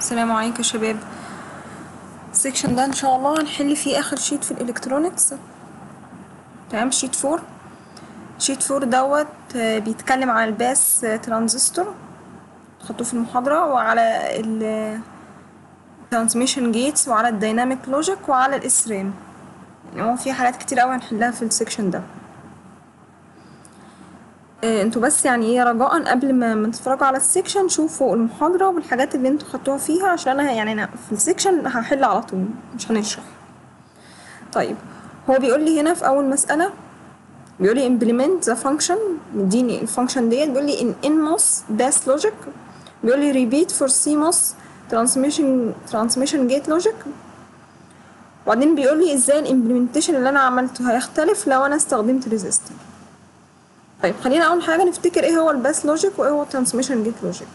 السلام عليكم يا شباب السكشن ده ان شاء الله هنحل فيه اخر شيت في الالكترونيكس تمام شيت فور شيت فور دوت آه، بيتكلم عن الباس آه، ترانزستور خدوه في المحاضرة وعلى ال ترانسميشن جيتس وعلى الديناميك لوجيك وعلى الاسرام يعني هو في حالات كتير قوي هنحلها في السكشن ده آه، انتوا بس يعني ايه رجاء قبل ما ما تتفرجوا على السكشن شوفوا المحاضرة والحاجات اللي انتوا خدتوها فيها عشان انا يعني انا في السكشن هحل على طول مش هنشرح طيب هو بيقول لي هنا في اول مسألة بيقول لي implement the function مديني الفانكشن ديت بيقول لي in NMOS base logic بيقول لي repeat for CMOS transmission transmission gate logic وبعدين بيقول لي ازاي الامبلمنتيشن اللي انا عملته هيختلف لو انا استخدمت ريزيستور طيب خلينا اول حاجه نفتكر ايه هو الباس لوجيك وايه هو الترانسميشن جيت لوجيك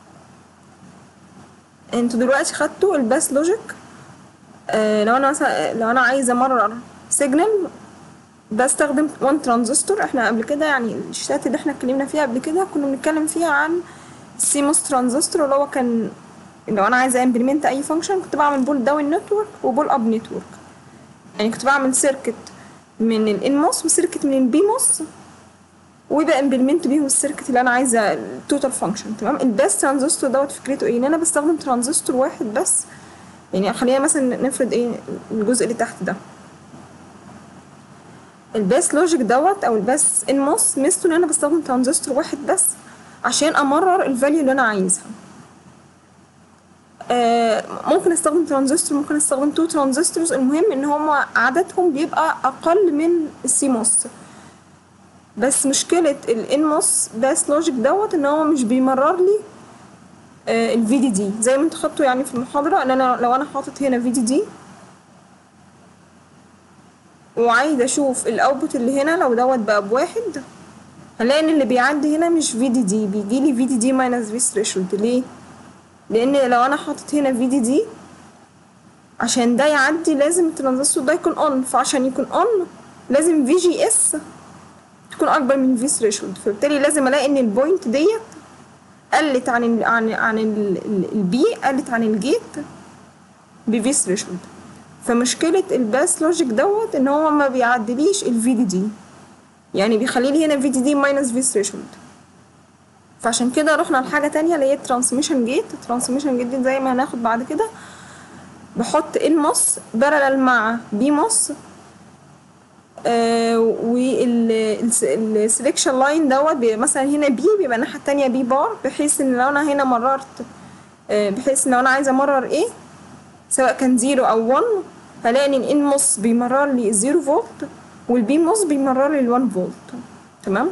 انتوا دلوقتي خدتوا الباس لوجيك آه لو انا مثلا لو انا عايزه امرر سيجنال بستخدم وان ترانزستور احنا قبل كده يعني الشتات اللي احنا اتكلمنا فيها قبل كده كنا بنتكلم فيها عن السيموس ترانزستور اللي هو كان لو انا عايزه امبلمنت اي فانكشن كنت بعمل بول داون نتورك وبول اب نتورك يعني كنت بعمل سيركت من الانموس وسيركت من البيموس ويبقى امبلمنت بيهم السيركت اللي انا عايزه التوتال فانكشن تمام الباس ترانزستور دوت فكرته ايه ان انا بستخدم ترانزستور واحد بس يعني خلينا مثلا نفرض ايه الجزء اللي تحت ده الباس لوجيك دوت او الباس انموس ميزته ان انا بستخدم ترانزستور واحد بس عشان امرر الفاليو اللي انا عايزها آه ممكن استخدم ترانزستور ممكن استخدم تو ترانزستورز المهم ان هما عددهم بيبقى اقل من السيموس بس مشكلة الانموس باس لوجيك دوت ان هو مش بيمرر لي الفي دي دي زي ما انتوا خدتوا يعني في المحاضرة ان انا لو انا حاطط هنا في دي دي وعايزة اشوف الاوتبوت اللي هنا لو دوت بقى بواحد هنلاقي ان اللي بيعدي هنا مش في دي دي بيجي لي في دي دي ماينس في ثريشولد ليه؟ لان لو انا حاطط هنا في دي دي عشان ده يعدي لازم الترانزستور ده يكون اون فعشان يكون اون لازم في جي اس تكون اكبر من في ثريشولد فبالتالي لازم الاقي ان البوينت ديت قلت عن ال عن عن البي قلت عن الجيت بفي ثريشولد فمشكله الباس لوجيك دوت ان هو ما بيعدليش الفي دي دي يعني بيخلي لي هنا في دي دي ماينس في ثريشولد فعشان كده رحنا لحاجه تانية اللي هي الترانسميشن جيت الترانسميشن جيت دي زي ما هناخد بعد كده بحط ان موس بارلل مع بي موس آه والسلكشن لاين دوت مثلا هنا بي بيبقى الناحيه التانية بي بار بحيث ان لو انا هنا مررت آه بحيث ان لو انا عايزه امرر ايه سواء كان زيرو او 1 هلاقي ان الان موس بيمرر لي الزيرو فولت والبي موس بيمرر لي ال1 فولت تمام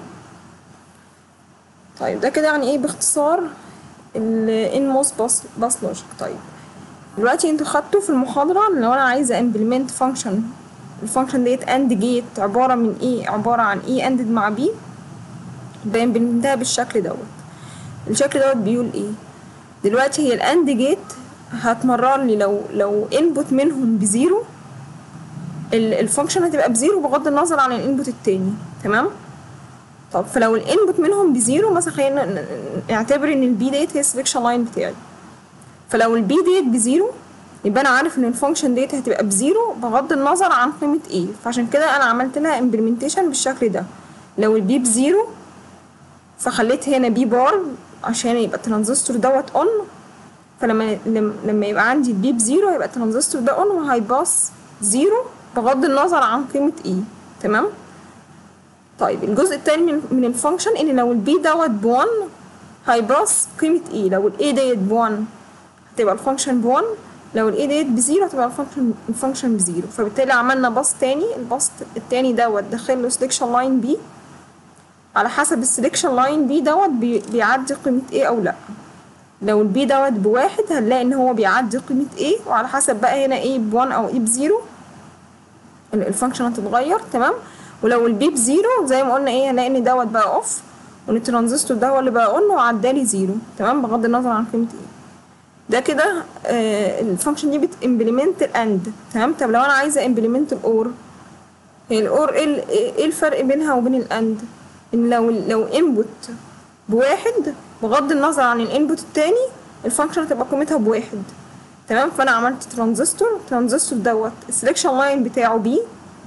طيب ده كده يعني ايه باختصار الان موس باس باس لوجيك طيب دلوقتي انتوا خدتوا في المحاضره لو انا عايزه امبلمنت فانكشن الفانكشن ديت اند جيت عبارة من ايه عبارة عن ايه اندد مع بي بنبنتها بالشكل دوت الشكل دوت بيقول ايه دلوقتي هي الاند جيت هتمرر لي لو لو انبوت منهم بزيرو الفانكشن هتبقى بزيرو بغض النظر عن الانبوت التاني تمام طب فلو الانبوت منهم بزيرو مثلا خلينا نعتبر ان البي ديت هي السلكشن لاين بتاعي فلو البي ديت بزيرو يبقى انا عارف ان الفانكشن ديت هتبقى بزيرو بغض النظر عن قيمه ايه فعشان كده انا عملت لها امبلمنتيشن بالشكل ده لو البي بزيرو فخليت هنا بي بار عشان يبقى الترانزستور دوت اون فلما لما يبقى عندي البي بزيرو هيبقى الترانزستور ده اون وهيباص زيرو بغض النظر عن قيمه ايه تمام طيب الجزء التاني من, من الفانكشن ان لو البي دوت بوان هيباص قيمه ايه لو الاي ديت بوان هتبقى الفانكشن بوان لو الاي ديت بزيرو هتبقى الفانكشن الفانكشن بزيرو فبالتالي عملنا باص تاني الباص التاني دوت دخل له سلكشن لاين بي على حسب السلكشن لاين بي دوت بي بيعدي قيمة ايه او لا لو البي دوت بواحد هنلاقي ان هو بيعدي قيمة ايه وعلى حسب بقى هنا ايه بوان او ايه بزيرو الفانكشن هتتغير تمام ولو البي بزيرو زي ما قلنا ايه هنلاقي ان دوت بقى اوف وان الترانزستور ده هو اللي بقى اون وعدالي زيرو تمام بغض النظر عن قيمة ايه ده كده آه الفانكشن دي بتمبلمنت الاند تمام طب لو انا عايزه امبلمنت الاور هي الاور ايه ايه الفرق بينها وبين الاند ان لو لو انبوت بواحد بغض النظر عن الانبوت التاني الفانكشن هتبقى قيمتها بواحد تمام فانا عملت ترانزستور الترانزستور دوت السلكشن لاين بتاعه بي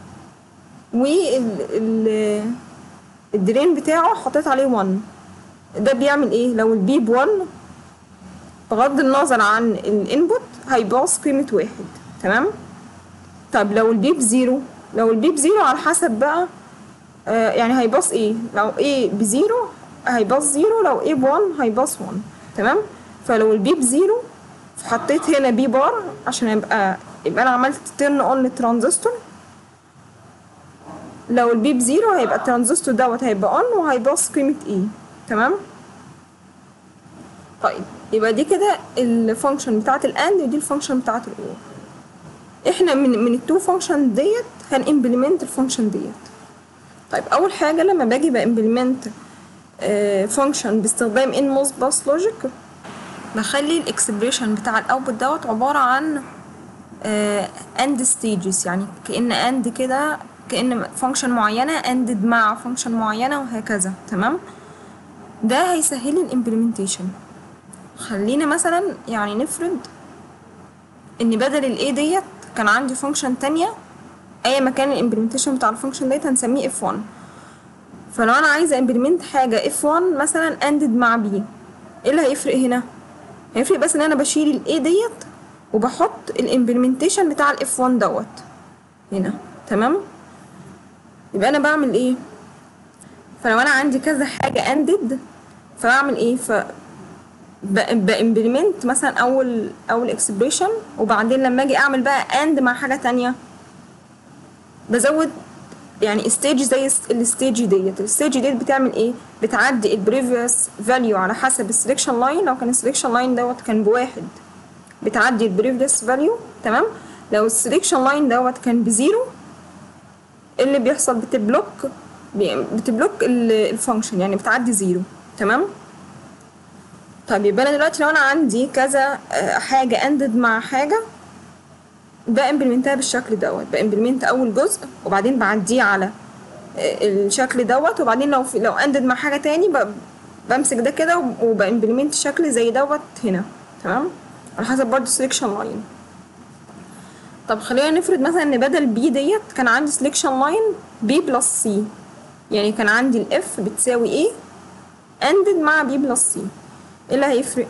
وال ال الدرين بتاعه حطيت عليه 1 ده بيعمل ايه لو البي ب 1 بغض النظر عن الانبوت هيباص قيمة واحد تمام طب لو البي بزيرو لو البي بزيرو على حسب بقى آه يعني هيباص ايه لو ايه بزيرو هيباص زيرو لو ايه بوان هيباص 1 تمام فلو البي بزيرو فحطيت هنا بي بار عشان يبقى يبقى انا عملت تيرن اون للترانزستور لو البي بزيرو هيبقى الترانزستور دوت هيبقى اون وهيباص قيمة ايه تمام طيب يبقى دي كده الفانكشن بتاعت الاند ودي الفانكشن بتاعت الاور احنا من من التو فانكشن ديت هنimplement الفانكشن ديت طيب اول حاجه لما باجي بامبلمنت فانكشن باستخدام ان موس باس لوجيك بخلي الاكسبريشن بتاع الاوتبوت دوت عباره عن اند ستيجز يعني كان اند كده كان فانكشن معينه اندد مع فانكشن معينه وهكذا تمام ده هيسهل لي الامبلمنتيشن خلينا مثلا يعني نفرض ان بدل الاي ديت كان عندي فانكشن تانية اي مكان الامبلمنتيشن بتاع الفانكشن ديت هنسميه اف 1 فلو انا عايزه امبلمنت حاجه اف 1 مثلا اندد مع بي ايه اللي هيفرق هنا هيفرق بس ان انا بشيل الاي ديت وبحط الامبلمنتيشن بتاع الاف 1 دوت هنا تمام يبقى انا بعمل ايه فلو انا عندي كذا حاجه اندد فبعمل ايه ف بامبلمنت مثلا اول اول اكسبريشن وبعدين لما اجي اعمل بقى اند مع حاجه تانية بزود يعني ستيج زي الستيج ديت الستيج ديت بتعمل ايه بتعدي البريفيوس فاليو على حسب السلكشن لاين لو كان السلكشن لاين دوت كان بواحد بتعدي البريفيوس فاليو تمام لو السلكشن لاين دوت كان بزيرو اللي بيحصل بتبلوك بتبلوك الفانكشن يعني بتعدي زيرو تمام طيب يبقى انا دلوقتي لو انا عندي كذا حاجه اندد مع حاجه بامبلمنتها بالشكل دوت بامبلمنت اول جزء وبعدين بعديه على الشكل دوت وبعدين لو في لو اندد مع حاجه تاني بمسك ده كده وبامبلمنت شكل زي دوت هنا تمام على حسب برضه سلكشن لاين طب خلينا نفرض مثلا ان بدل بي ديت كان عندي سلكشن لاين بي بلس سي يعني كان عندي الاف بتساوي ايه اندد مع بي بلس سي ايه اللي هيفرق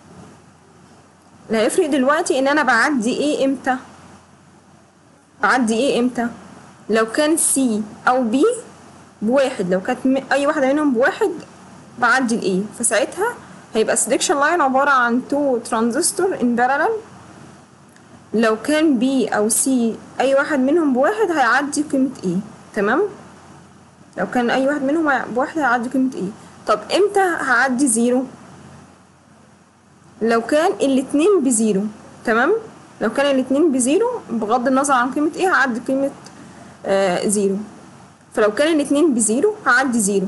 اللي هيفرق دلوقتي ان انا بعدي ايه امتى بعدي ايه امتى لو كان سي او بي بواحد لو كانت م... اي واحده منهم بواحد بعدي الايه فساعتها هيبقى سلكشن لاين عباره عن تو ترانزستور ان بارالل لو كان بي او سي اي واحد منهم بواحد هيعدي قيمه ايه تمام لو كان اي واحد منهم بواحد هيعدي قيمه ايه طب امتى هعدي زيرو لو كان الاتنين بزيرو تمام لو كان الاتنين بزيرو بغض النظر عن قيمة ايه هعدي قيمة آه زيرو فلو كان الاتنين بزيرو هعدي زيرو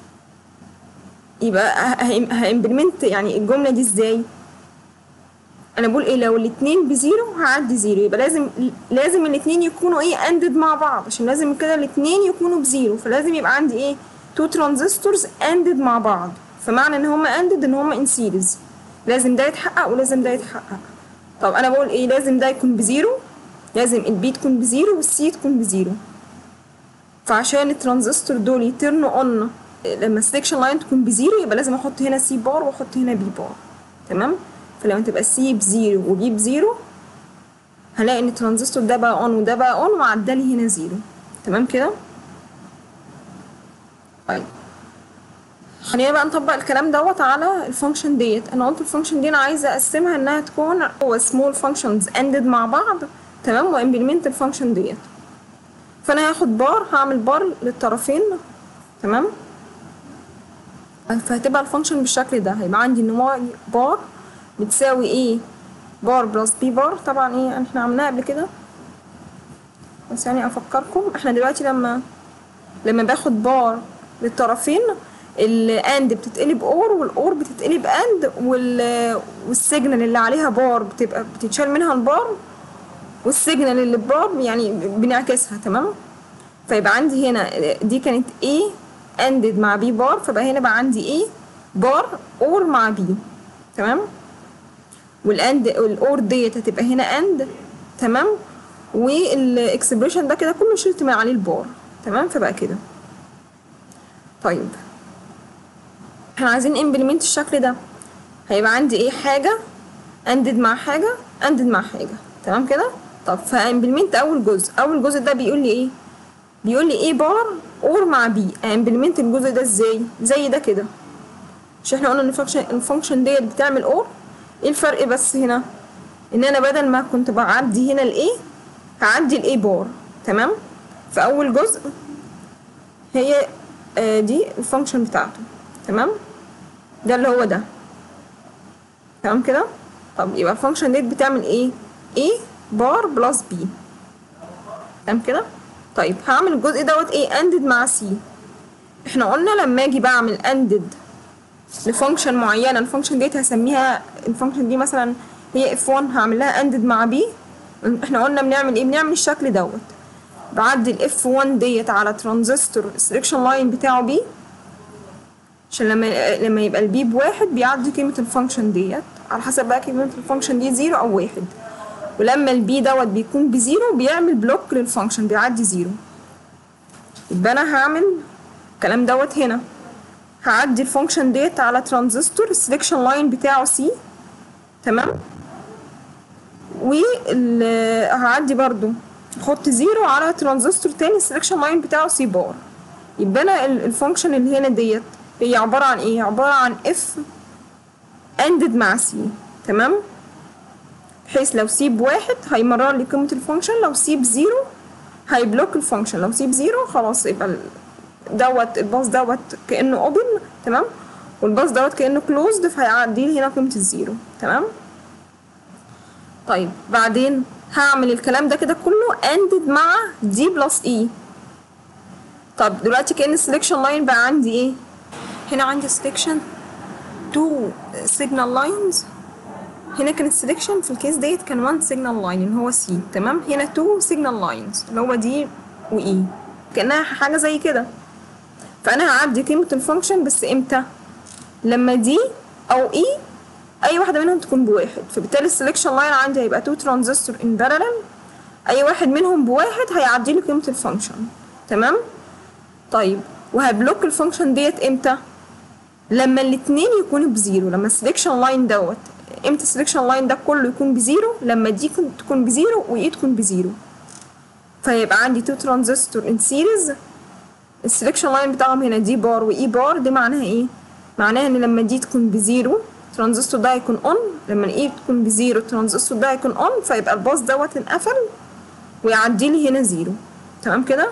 يبقى هامبلمنت يعني الجملة دي ازاي انا بقول ايه لو الاتنين بزيرو هعدي زيرو يبقى لازم لازم الاتنين يكونوا ايه اندد مع بعض عشان لازم كده الاتنين يكونوا بزيرو فلازم يبقى عندي ايه تو ترانزستورز اندد مع بعض فمعنى ان هما اندد ان هما ان سيريز لازم ده يتحقق ولازم ده يتحقق طب انا بقول ايه لازم ده يكون بزيرو لازم البي تكون بزيرو والسي تكون بزيرو فعشان الترانزستور دول يترنوا اون لما السلكشن لاين تكون بزيرو يبقى لازم احط هنا سي بار واحط هنا بي بار تمام فلما تبقى سي بزيرو وبي بزيرو هلاقي ان الترانزستور ده بقى اون وده بقى اون وعدالي هنا زيرو تمام كده طيب خلينا بقى نطبق الكلام دوت على الفانكشن ديت انا قلت الفانكشن دي انا عايزه اقسمها انها تكون هو سمول فانكشنز اندد مع بعض تمام وامبلمنت الفانكشن ديت فانا هاخد بار هعمل بار للطرفين تمام فهتبقى الفانكشن بالشكل ده هيبقى عندي ان بار بتساوي ايه بار بلس بي بار طبعا ايه احنا عملناها قبل كده بس يعني افكركم احنا دلوقتي لما لما باخد بار للطرفين الاند بتتقلب اور والاور بتتقلب اند وال والسيجنال اللي عليها بار بتبقى بتتشال منها البار والسيجنال اللي بار يعني بنعكسها تمام فيبقى عندي هنا دي كانت A اندد مع B بار فبقى هنا بقى عندي A بار اور مع B تمام والاند الاور ديت هتبقى هنا اند تمام والاكسبريشن ده كده كله شلت من عليه البار تمام فبقى كده طيب احنا عايزين امبلمنت الشكل ده هيبقى عندي ايه حاجه اندد مع حاجه اندد مع حاجه تمام كده طب فامبلمنت اول جزء اول جزء ده بيقول لي ايه بيقول لي ايه بار اور مع بي امبلمنت الجزء ده ازاي زي ده كده مش احنا قلنا ان الفانكشن الفانكشن ديت بتعمل اور ايه الفرق بس هنا ان انا بدل ما كنت بعدي هنا الايه هعدي الايه بار تمام في اول جزء هي آه دي الفانكشن بتاعته تمام ده اللي هو ده تمام كده طب يبقى الفانكشن ديت بتعمل ايه ايه بار بلس بي تمام كده طيب هعمل الجزء دوت ايه اندد مع سي احنا قلنا لما اجي بعمل اندد لفانكشن معينه الفانكشن ديت هسميها الفانكشن دي مثلا هي اف 1 هعمل لها اندد مع بي احنا قلنا بنعمل ايه بنعمل الشكل دوت بعدي الاف 1 ديت على ترانزستور السلكشن لاين بتاعه بي عشان لما لما يبقى البي بواحد بيعدي قيمه الفانكشن ديت على حسب بقى قيمه الفانكشن دي زيرو او واحد ولما البي دوت بيكون بزيرو بيعمل بلوك للفانكشن بيعدي زيرو يبقى انا هعمل الكلام دوت هنا هعدي الفانكشن ديت على ترانزستور السلكشن لاين بتاعه سي تمام وهعدي برضو احط زيرو على ترانزستور تاني السلكشن لاين بتاعه سي بار يبقى انا الفانكشن اللي هنا ديت هي عبارة عن ايه عبارة عن اف اندد مع سي تمام بحيث لو سي بواحد هيمرر لي قيمة الفانكشن لو سي بزيرو هيبلوك الفانكشن لو سي بزيرو خلاص يبقى دوت الباص دوت كأنه اوبن تمام والباص دوت كأنه كلوزد فهيعدي لي هنا قيمة الزيرو تمام طيب بعدين هعمل الكلام ده كده كله اندد مع دي بلس اي طب دلوقتي كأن السلكشن لاين بقى عندي ايه هنا عندي سلكشن تو سيجنال لاينز هنا كان السلكشن في الكيس ديت كان 1 سيجنال لاين اللي هو سي تمام هنا 2 سيجنال لاينز اللي هو دي واي كانها حاجه زي كده فانا هعدي قيمه الفانكشن بس امتى لما دي او اي اي واحده منهم تكون بواحد فبالتالي السلكشن لاين عندي هيبقى 2 ترانزستور ان بارلل اي واحد منهم بواحد هيعدي لي قيمه الفانكشن تمام طيب وهبلوك الفانكشن ديت امتى لما الاتنين يكونوا بزيرو لما السلكشن لاين دوت امتى السلكشن لاين ده كله يكون بزيرو لما دي تكون بزيرو واي تكون بزيرو فيبقى عندي تو ترانزستور ان سيريز السلكشن لاين بتاعهم هنا دي بار واي بار دي معناها ايه معناها ان لما دي تكون بزيرو الترانزستور ده هيكون اون لما الاي تكون بزيرو الترانزستور ده هيكون اون فيبقى الباص دوت انقفل ويعدي لي هنا زيرو تمام كده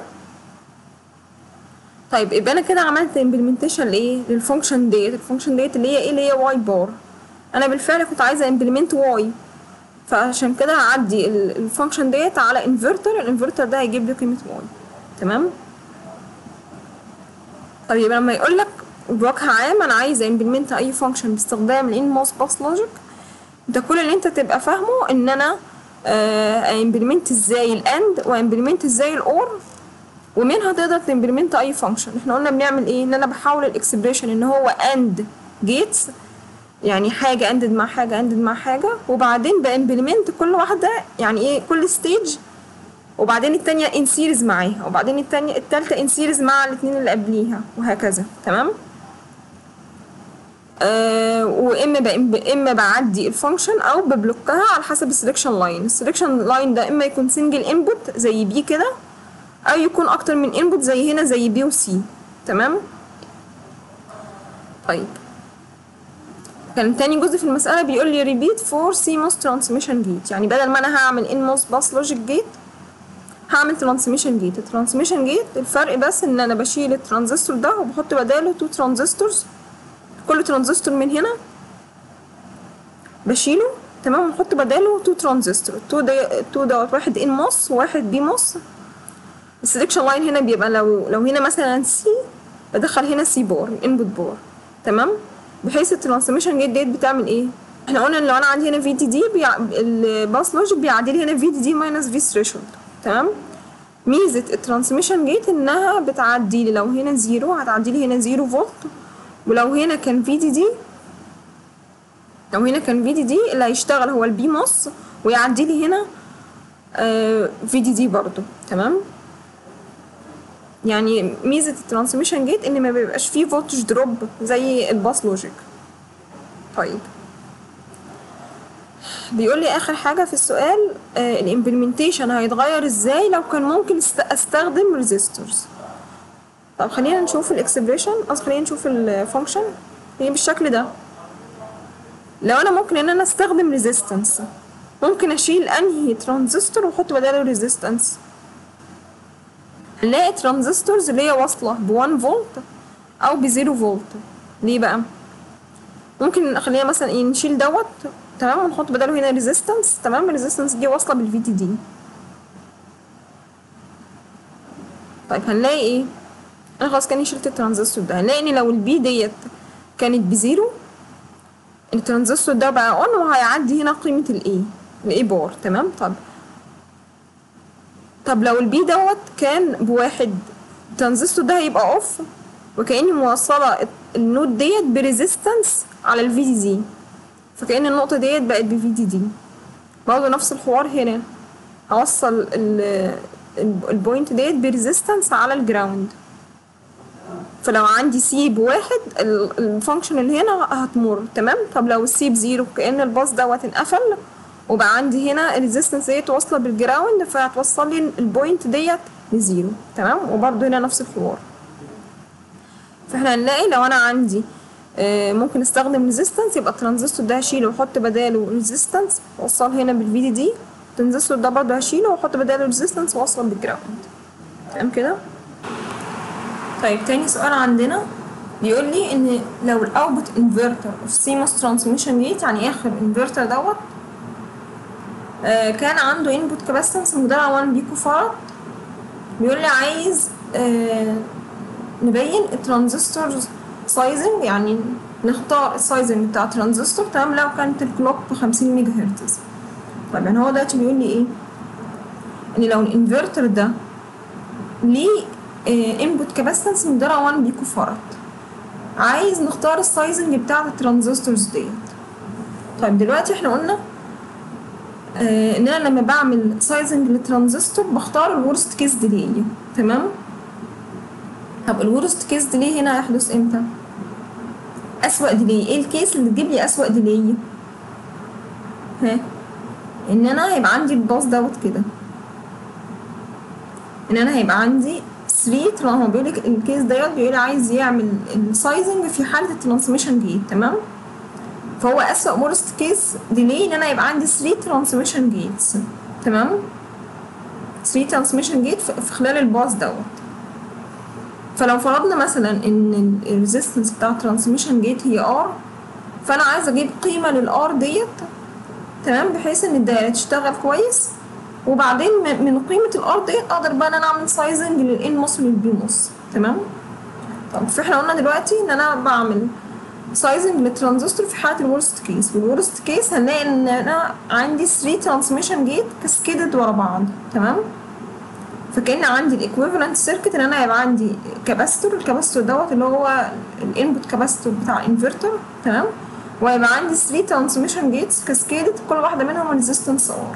طيب يبقى انا كده عملت امبلمنتيشن لايه للفانكشن ديت الفانكشن ديت اللي هي ايه اللي هي واي بار انا بالفعل كنت عايزه امبلمنت واي فعشان كده هعدي الفانكشن ديت على انفرتر الانفرتر ده هيجيب لي قيمه واي تمام طيب لما يقول لك بوجه عام انا عايزه امبلمنت اي فانكشن باستخدام الان موس باس لوجيك ده كل اللي انت تبقى فاهمه ان انا امبلمنت ازاي الاند وامبلمنت ازاي الاور ومنها تقدر تمبلمنت اي فانكشن احنا قلنا بنعمل ايه ان انا بحول الاكسبريشن ان هو اند جيتس يعني حاجه اندد مع حاجه اندد مع حاجه وبعدين بامبلمنت كل واحده يعني ايه كل ستيج وبعدين التانية ان سيريز معاها وبعدين التانية التالتة ان سيريز مع الاتنين اللي قبليها وهكذا تمام آه واما ب... اما بعدي الفانكشن او ببلوكها على حسب السلكشن لاين السلكشن لاين ده اما يكون سنجل انبوت زي بي كده او يكون اكتر من انبوت زي هنا زي بي وسي تمام طيب كان تاني جزء في المسألة بيقول لي repeat for CMOS transmission gate يعني بدل ما أنا هعمل NMOS bus logic gate هعمل transmission gate الترانسميشن جيت الفرق بس إن أنا بشيل الترانزستور ده وبحط بداله تو ترانزستورز كل ترانزستور من هنا بشيله تمام ونحط بداله تو ترانزستور تو ده تو دوت واحد ان موس وواحد بي موس السلكشن لاين هنا بيبقى لو لو هنا مثلا سي بدخل هنا سي بار انبوت بار تمام بحيث الترانسميشن جيت ديت بتعمل ايه احنا قلنا ان لو انا عندي هنا في دي دي بيع... الباس لوجيك بيعدي لي هنا في دي دي ماينس في ثريشولد تمام ميزه الترانسميشن جيت انها بتعدي لي لو هنا زيرو هتعدي لي هنا زيرو فولت ولو هنا كان في دي دي لو هنا كان في دي دي اللي هيشتغل هو البي موس ويعدي لي هنا في دي دي برضو تمام يعني ميزة الترانسميشن جيت ان ما بيبقاش فيه فولتج دروب زي الباس لوجيك طيب بيقول لي اخر حاجة في السؤال الامبلمنتيشن هيتغير ازاي لو كان ممكن است- استخدم ريزيستورز طب خلينا نشوف الاكسبريشن قصدي خلينا نشوف الفانكشن هي بالشكل ده لو انا ممكن ان انا استخدم ريزيستنس ممكن اشيل انهي ترانزستور واحط بداله ريزيستنس نلاقي ترانزستورز اللي هي واصله ب 1 فولت او ب 0 فولت ليه بقى ممكن نخليها مثلا ايه نشيل دوت تمام ونحط بداله هنا ريزيستنس تمام الريزيستنس دي واصله بالفي تي دي طيب هنلاقي ايه انا خلاص كاني شلت الترانزستور ده هنلاقي ان لو البي ديت كانت بزيرو الترانزستور ده بقى اون وهيعدي هنا قيمه الاي الاي بار تمام طب طب لو البي دوت كان بواحد الترانزستور ده هيبقى اوف وكاني موصله النود ديت بريزيستنس على الفي دي دي فكأن النقطة ديت بقت بفي دي دي برضه نفس الحوار هنا هوصل ال- ال- البوينت ديت بريزيستنس على الجراوند فلو عندي سي بواحد ال- الفانكشن اللي هنا هتمر تمام طب لو السي بزيرو كأن الباص دوت انقفل وبقى عندي هنا الريزيستنس ديت واصلة بالجراوند فهتوصل لي البوينت ديت لزيرو تمام وبرضه هنا نفس الحوار فاحنا هنلاقي لو انا عندي آه، ممكن استخدم ريزيستنس يبقى الترانزستور ده هشيله واحط بداله ريزيستنس واوصل هنا بالفي دي دي الترانزستور ده برضه هشيله واحط بداله ريزيستنس واوصل بالجراوند تمام كده طيب تاني سؤال عندنا بيقول لي ان لو الاوتبوت انفرتر اوف سيموس ترانسميشن جيت يعني اخر انفرتر دوت آه، كان عنده انبوت كاباسيتنس مقدارها 1 بيكو فاراد بيقول لي عايز آه، نبين الترانزستورز سايزنج يعني نختار السايزنج بتاع الترانزستور تمام لو كانت الكلوك ب 50 ميجا هرتز طيب يعني هو دلوقتي بيقول لي ايه ان لو الانفرتر ده ليه انبوت كاباسيتنس مقدارها 1 بيكو فاراد عايز نختار السايزنج بتاع الترانزستورز ديت طيب دلوقتي احنا قلنا آه ان انا لما بعمل سايزنج للترانزستور بختار الورست كيس ديلي تمام طب الورست كيس ديلي هنا هيحدث امتى اسوأ ديلي ايه الكيس اللي تجيب لي اسوأ ديلي ها ان انا هيبقى عندي الباص دوت كده ان انا هيبقى عندي 3 طالما هو بيقول لك الكيس ديت بيقول عايز يعمل السايزنج في حاله الترانسميشن جيت تمام فهو اسوأ ورست كيس ديلي ان انا يبقى عندي 3 ترانسميشن جيتس تمام 3 ترانسميشن جيت في خلال الباص دوت فلو فرضنا مثلا ان الريزيستنس بتاع الترانسميشن جيت هي ار فانا عايزه اجيب قيمه للار ديت تمام بحيث ان الدايره تشتغل كويس وبعدين من من قيمه الار ديت اقدر بقى ان انا اعمل سايزنج للان موس وللبي موس تمام طب فاحنا قلنا دلوقتي ان انا بعمل سايزنج للترانزستور في حاله الورست كيس والورست كيس هنلاقي ان انا عندي 3 ترانسميشن جيت كاسكيدد ورا بعض تمام فكان عندي الايكويفالنت سيركت ان انا هيبقى عندي كاباستور الكاباستور دوت اللي هو الانبوت كاباستور بتاع الانفرتر تمام وهيبقى عندي 3 ترانسميشن جيتس كاسكيدد كل واحده منهم ريزيستنس ار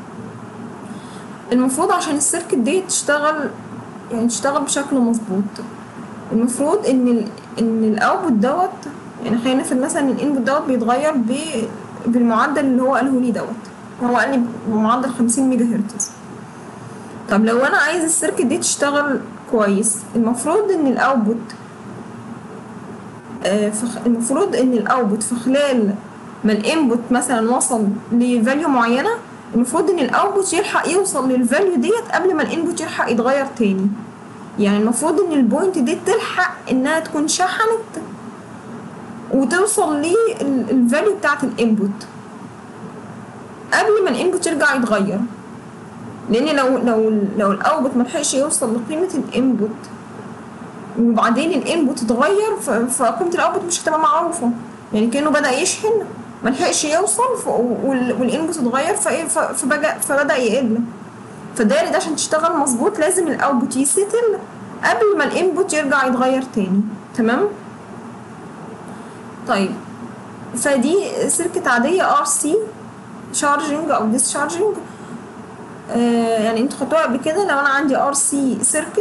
المفروض عشان السيركت دي تشتغل يعني تشتغل بشكل مظبوط المفروض ان ال ان الاوتبوت دوت يعني خلينا نفرض مثلا ان الانبوت دوت بيتغير ب بالمعدل اللي هو قاله لي دوت هو قال لي بمعدل 50 ميجا هرتز طب لو انا عايز السيركت دي تشتغل كويس المفروض ان الاوتبوت آه فخ... المفروض ان الاوتبوت في خلال ما الانبوت مثلا وصل لفاليو معينه المفروض ان الاوتبوت يلحق يوصل للفاليو ديت قبل ما الانبوت يلحق يتغير تاني يعني المفروض ان البوينت دي تلحق انها تكون شحنت وتوصل للفاليو بتاعت الانبوت قبل ما الانبوت يرجع يتغير لان لو لو لو الاوتبوت ملحقش يوصل لقيمه الانبوت وبعدين الانبوت اتغير فقيمه الاوتبوت مش هتبقى معروفه يعني كانه بدا يشحن ملحقش يوصل والانبوت اتغير فبدا فبدا يقل فالدايره دي عشان تشتغل مظبوط لازم الاوتبوت يستل قبل ما الانبوت يرجع يتغير تاني تمام طيب فدي سيركت عاديه ار سي شارجنج او ديسشارجنج آه يعني انتوا خدتوها قبل كده لو انا عندي ار سي سيركت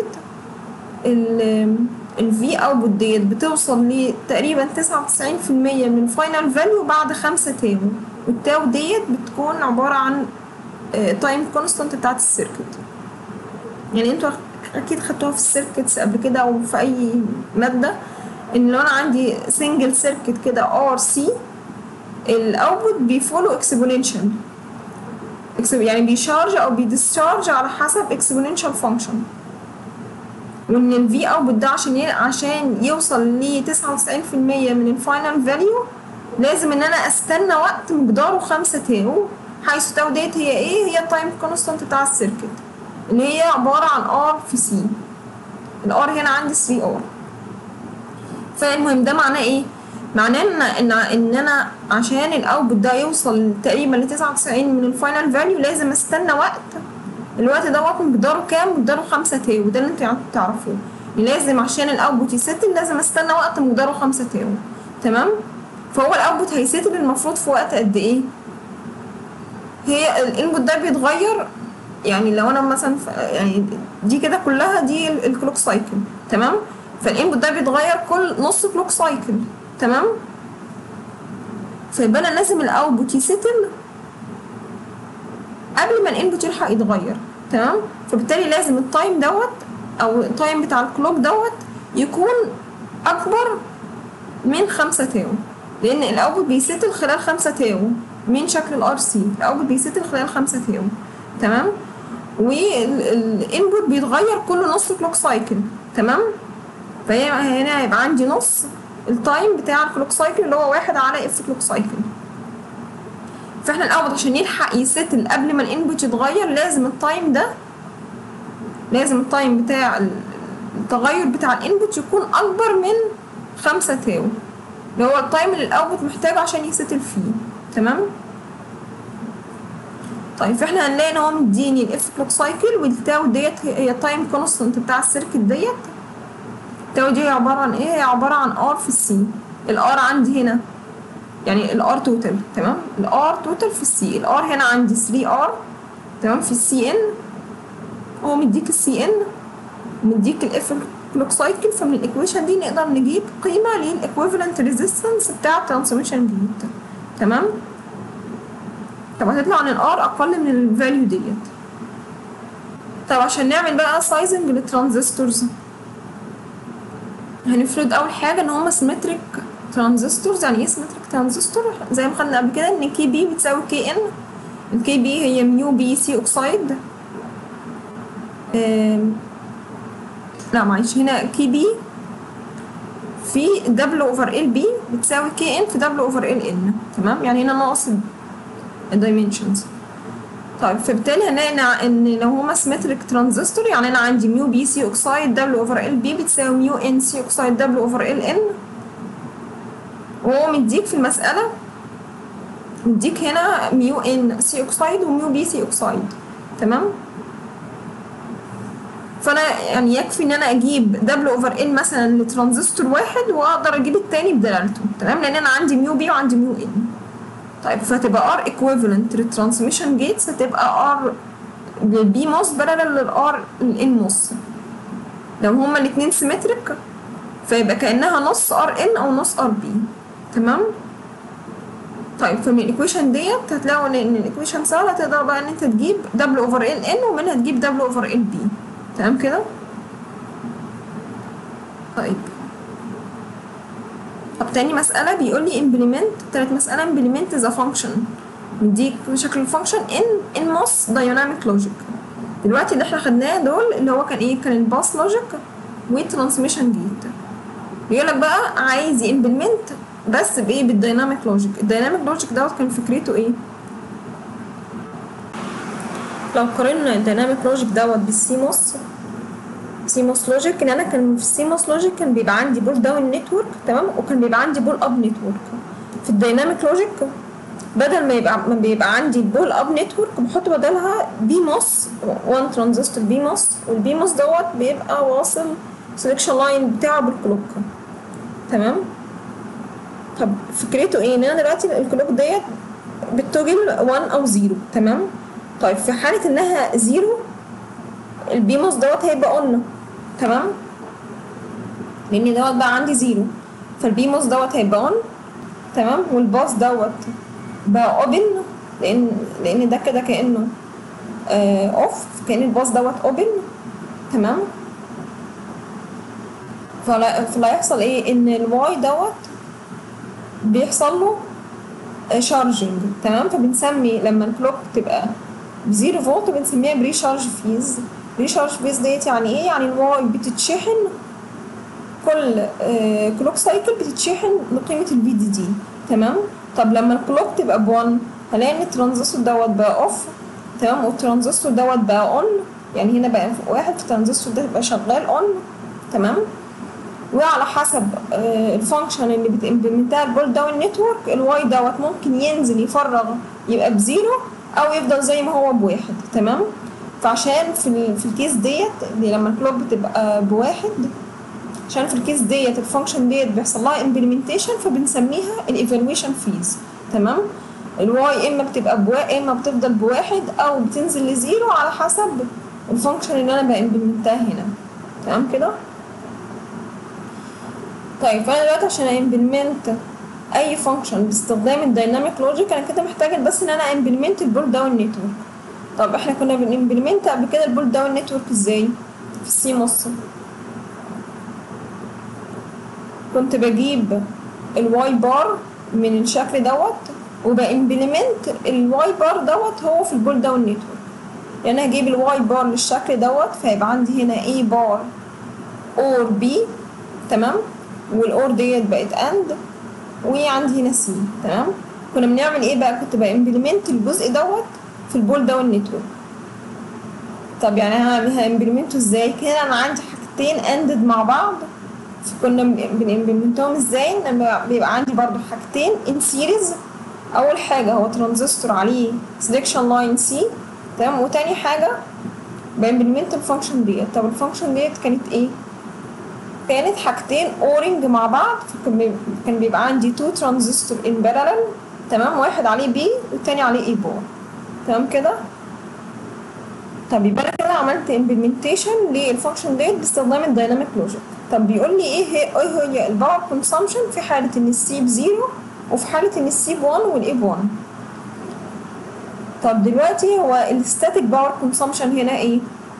الفي اوتبوت ديت بتوصل لتقريبا 99% من الفاينل فاليو بعد خمسة تاو والتاو ديت بتكون عبارة عن تايم كونستانت بتاعت السيركت يعني انتوا اكيد خدتوها في السيركتس قبل كده او في اي مادة ان لو انا عندي سنجل سيركت كده ار سي الاوتبوت بيفولو اكسبوننشال يعني بيشارج او بيديسشارج على حسب اكسبوننشال فانكشن وان الفي اوتبوت ده عشان ي... عشان يوصل ل 99% من الفاينل فاليو لازم ان انا استنى وقت مقداره 5 تاو حيث تاو ديت هي ايه هي التايم كونستانت بتاع السيركت اللي هي عباره عن ار في سي الار هنا عندي 3 ار فالمهم ده معناه ايه معناه ان ان ان انا عشان الاوتبوت ده يوصل تقريبا ل 99 من الفاينل فاليو لازم استنى وقت الوقت دوت مقداره كام مقداره 5 تاو وده اللي انتوا تعرفوه لازم عشان الاوتبوت يسيتل لازم استنى وقت مقداره 5 تاو تمام فهو الاوتبوت هيسيتل المفروض في وقت قد ايه هي الانبوت ده بيتغير يعني لو انا مثلا يعني دي كده كلها دي الكلوك سايكل تمام فالانبوت ده بيتغير كل نص كلوك سايكل تمام فيبقى انا لازم الاوتبوت يسيتل قبل ما الانبوت يلحق يتغير تمام فبالتالي لازم التايم دوت او التايم بتاع الكلوك دوت يكون اكبر من خمسة تاو لان الاوتبوت بيسيتل خلال خمسة تاو من شكل الار سي الاوتبوت بيسيتل خلال خمسة تاو تمام والانبوت بيتغير كل نص كلوك سايكل تمام فهي هنا هيبقى عندي نص التايم بتاع الكلوك سايكل اللي هو واحد على اف كلوك سايكل فاحنا الاول عشان يلحق يسيتل قبل ما الانبوت يتغير لازم التايم ده لازم التايم بتاع التغير بتاع الانبوت يكون اكبر من خمسة تاو اللي هو التايم اللي الاوتبوت محتاجه عشان يسيتل فيه تمام طيب فاحنا هنلاقي ان هو مديني الاف كلوك سايكل والتاو ديت هي التايم كونستنت بتاع السيركت ديت التاو دي عباره عن ايه هي عباره عن ار في السي الار عندي هنا يعني الار توتال تمام الار توتال في السي الار هنا عندي 3 ار تمام في السي ان هو مديك السي ان مديك الاف كلوك سايكل فمن الايكويشن دي نقدر نجيب قيمه للايكويفالنت ريزيستنس بتاع الترانسميشن جيت تمام طب هتطلع عن الار اقل من الفاليو ديت طب عشان نعمل بقى سايزنج للترانزستورز هنفرض اول حاجه ان هما سيمتريك ترانزستورز يعني ايه سيمتريك ترانزستور زي ما خدنا قبل كده ان كي بي بتساوي كي ان الكي بي هي ميو بي سي اوكسايد لا معلش هنا كي بي في دبليو اوفر ال بي بتساوي كي ان في دبليو اوفر ال ان تمام يعني هنا ناقص الدايمنشنز طيب فبالتالي هنلاقي ان لو هما سيمتريك ترانزستور يعني انا عندي ميو بي سي اوكسايد دبليو اوفر ال بي بتساوي ميو ان سي اوكسايد دبليو اوفر ال ان وهو مديك في المسألة مديك هنا ميو ان سي اوكسايد وميو بي سي اوكسايد تمام فانا يعني يكفي ان انا اجيب دبليو اوفر ان مثلا لترانزستور واحد واقدر اجيب التاني بدلالته تمام لان انا عندي ميو بي وعندي ميو ان طيب فهتبقى ار ايكويفالنت للترانسميشن جيتس هتبقى ار للبي موس بدلا للار الان موس لو هما الاتنين سيمتريك فيبقى كانها نص ار ان او نص ار بي تمام طيب فمن الايكويشن ديت هتلاقوا ان الايكويشن سهله تقدر بقى ان انت تجيب دبليو اوفر ال ان ومنها تجيب دبليو اوفر ال بي تمام كده طيب طب تاني مسألة بيقول لي implement تالت مسألة implement the function مديك شكل الفانكشن in in MOS dynamic logic دلوقتي اللي احنا خدناه دول اللي هو كان ايه كان الباس لوجيك والترانسميشن جيت بيقول لك بقى عايز implement بس بايه بالديناميك لوجيك الديناميك لوجيك دوت كان فكرته ايه لو قارنا الديناميك لوجيك دوت بالسيموس سيموس لوجيك ان انا كان في السيموس لوجيك كان بيبقى عندي بول داون نتورك تمام وكان بيبقى عندي بول اب نتورك في الديناميك لوجيك بدل ما يبقى ما بيبقى عندي البول اب نتورك بحط بدلها بي موس 1 ترانزستور بي موس والبي موس دوت بيبقى واصل سelection لاين بتاعه بالكلوك تمام طب فكرته ايه ان انا دلوقتي الكلوك ديت بتوجل 1 او 0 تمام طيب في حاله انها 0 البيموس دوت هيبقى اون تمام لان دوت بقى عندي 0 فالبيموس دوت هيبقى اون تمام والباص دوت بقى اوبن لان لان ده كده كانه اوف كان الباص دوت اوبن تمام فلا فلا يحصل ايه ان الواي دوت بيحصل له شارجنج تمام فبنسمي لما الكلوك تبقى بزيرو فولت بنسميها بري شارج فيز بري شارج فيز ديت يعني ايه يعني الواي بتتشحن كل آه كلوك سايكل بتتشحن لقيمه الفي دي دي تمام طب لما الكلوك تبقى ب1 هلاقي ان الترانزستور دوت بقى اوف تمام والترانزستور دوت بقى اون يعني هنا بقى واحد في الترانزستور ده يبقى شغال اون تمام وعلى حسب آه الفانكشن اللي بتمبلمنتها البول داون نتورك الواي دوت ممكن ينزل يفرغ يبقى بزيرو او يفضل زي ما هو بواحد تمام فعشان في في الكيس ديت دي لما الكلوك بتبقى بواحد عشان في الكيس ديت الفانكشن ديت بيحصل لها امبلمنتيشن فبنسميها الايفالويشن فيز تمام الواي اما بتبقى بوا اما بتفضل بواحد او بتنزل لزيرو على حسب الفانكشن اللي انا بامبلمنتها هنا تمام كده طيب فانا دلوقتي عشان امبلمنت اي فانكشن باستخدام الدايناميك لوجيك انا كده محتاجه بس ان انا امبلمنت البول داون نتورك طب احنا كنا بنمبلمنت قبل كده البول داون نتورك ازاي في السي مصر كنت بجيب الواي بار من الشكل دوت وبامبلمنت الواي بار دوت هو في البول داون نتورك يعني انا هجيب الواي بار للشكل دوت فيبقى عندي هنا اي بار اور بي تمام والاور ديت بقت اند وعندي هنا سي تمام كنا بنعمل ايه بقى كنت بامبلمنت الجزء دوت في البول داون نتورك طب يعني هامبلمنته ازاي كده انا عندي حاجتين اندد مع بعض كنا بنمبلمنتهم ازاي لما بيبقى عندي برضو حاجتين ان سيريز اول حاجه هو ترانزستور عليه سلكشن لاين سي تمام وتاني حاجه بامبلمنت الفانكشن ديت طب الفانكشن ديت كانت ايه كانت حاجتين اورنج مع بعض كان بيبقى عندي تو ترانزستور ان بارالل تمام واحد عليه بي والتاني عليه اي بار تمام كده طب يبقى انا كده عملت امبلمنتيشن للفانكشن ديت باستخدام الدايناميك لوجيك طب بيقول لي ايه هي ايه هي الباور كونسامشن في حاله ان السي بزيرو وفي حاله ان السي ب1 والاي ب1 طب دلوقتي هو الستاتيك باور كونسامشن هنا ايه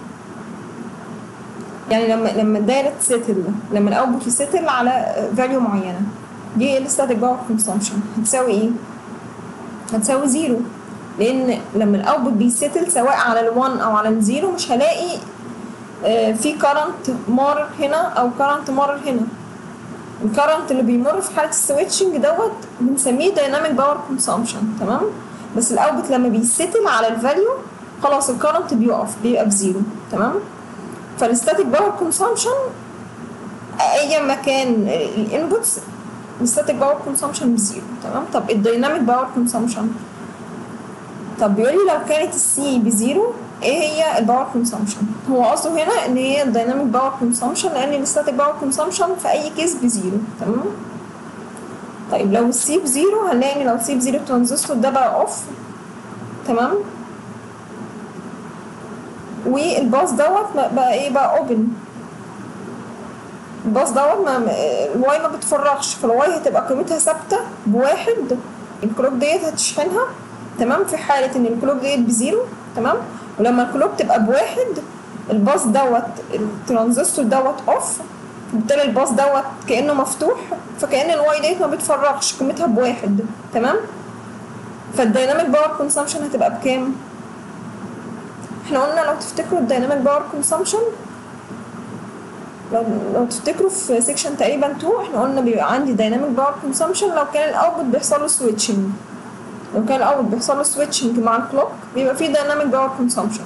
يعني لما لما الدايره تسيتل لما الاوتبوت يسيتل على فاليو معينه دي ايه الستاتيك باور كونسامشن هتساوي ايه هتساوي زيرو لان لما الاوتبوت بيسيتل سواء على ال1 او على الزيرو مش هلاقي آه في كارنت مار هنا او كارنت مار هنا الكارنت اللي بيمر في حاله السويتشنج دوت بنسميه دايناميك باور كونسامشن تمام بس الاوتبوت لما بيسيتل على الفاليو خلاص الكارنت بيقف بيبقى بزيرو تمام فالستاتيك باور كونسامشن اي مكان الانبوتس الستاتيك باور كونسامشن بزيرو تمام طب الدايناميك باور كونسامشن طب بيقول لي لو كانت السي بزيرو ايه هي الباور كونسامشن هو قصده هنا ان هي الدايناميك باور كونسامشن لان الستاتيك باور كونسامشن في اي كيس بزيرو تمام طيب لو السي بزيرو هنلاقي ان لو السي بزيرو الترانزستور ده بقى اوف تمام والباص دوت بقى ايه بقى اوبن الباص دوت ما الواي ما بتفرغش فالواي هتبقى قيمتها ثابته بواحد الكلوك ديت هتشحنها تمام في حاله ان الكلوك ديت بزيرو تمام ولما الكلوك تبقى بواحد الباص دوت الترانزستور دوت اوف بالتالي الباص دوت كانه مفتوح فكان الواي ديت ما بتفرغش قيمتها بواحد تمام فالديناميك باور كونسامشن هتبقى بكام احنا قلنا لو تفتكروا الديناميك باور كونسامشن لو لو تفتكروا في سيكشن تقريبا 2 احنا قلنا بيبقى عندي دايناميك باور كونسامشن لو كان الاوتبوت بيحصل له سويتشنج لو كان الاوتبوت بيحصل له سويتشنج مع الكلوك بيبقى فيه دايناميك باور كونسامشن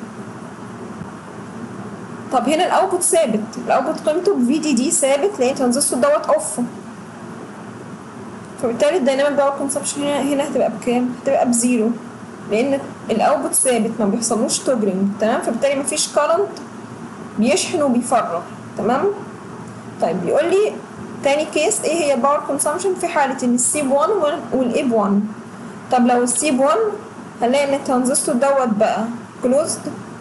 طب هنا الاوتبوت ثابت الاوتبوت قيمته بفي دي دي ثابت لان الترانزستور دوت اوف فبالتالي الدايناميك باور كونسامشن هنا هنا هتبقى بكام؟ هتبقى بزيرو لان الاوتبوت ثابت ما بيحصلوش توجرنج تمام فبالتالي مفيش كارنت بيشحن وبيفرغ تمام طيب بيقول لي تاني كيس ايه هي باور كونسامشن في حالة ان السي ب 1 والاي ب 1 طب لو السي ب 1 هنلاقي ان الترانزستور دوت بقى كلوزد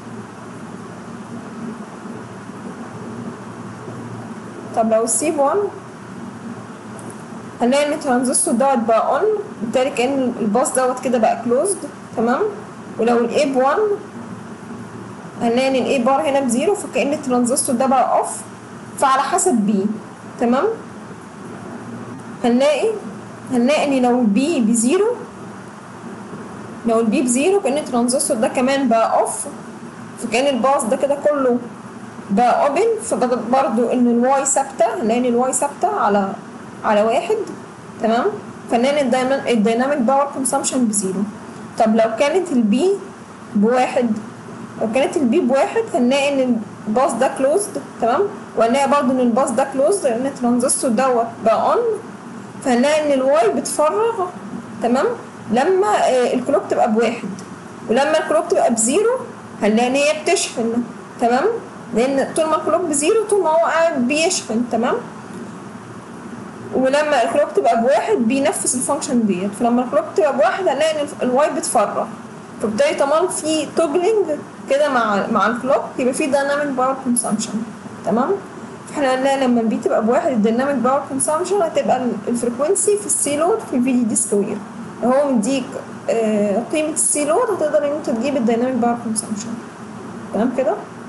طب لو السي ب 1 هنلاقي ان الترانزستور دوت بقى اون بالتالي كان الباص دوت كده بقى كلوزد تمام ولو الاي ب 1 هنلاقي ان الاي بار هنا بزيرو فكأن الترانزستور ده بقى اوف فعلى حسب بي تمام هنلاقي هنلاقي ان لو بي بزيرو لو البي بزيرو كأن الترانزستور ده كمان بقى اوف فكأن الباص ده كده كله بقى اوبن فبرضو ان الواي ثابته هنلاقي ان الواي ثابته على على واحد تمام فنلاقي ان الديناميك باور كونسامشن بزيرو طب لو كانت البي بواحد لو كانت البي بواحد هنلاقي ان الباص ده كلوزد تمام وهنلاقي برضو ان الباص ده كلوزد لان الترانزستور دوت بقى اون فهنلاقي ان الواي بتفرغ تمام لما آه الكلوك تبقى بواحد ولما الكلوك تبقى بزيرو هنلاقي ان هي بتشحن تمام لان طول ما الكلوك بزيرو طول ما هو قاعد بيشحن تمام ولما الكلوك تبقى بواحد بينفذ الفانكشن ديت فلما الكلوك تبقى بواحد هنلاقي ان الواي بتفرغ فبالتالي طالما في توجلينج كده مع مع الكلوك يبقى في دايناميك باور كونسامشن تمام فاحنا هنلاقي لما البي تبقى بواحد الدايناميك باور كونسامشن هتبقى الفريكونسي في السي لود في الفي دي دي سكوير لو هو مديك آه قيمة السي لود هتقدر ان انت تجيب الدايناميك باور كونسامشن تمام كده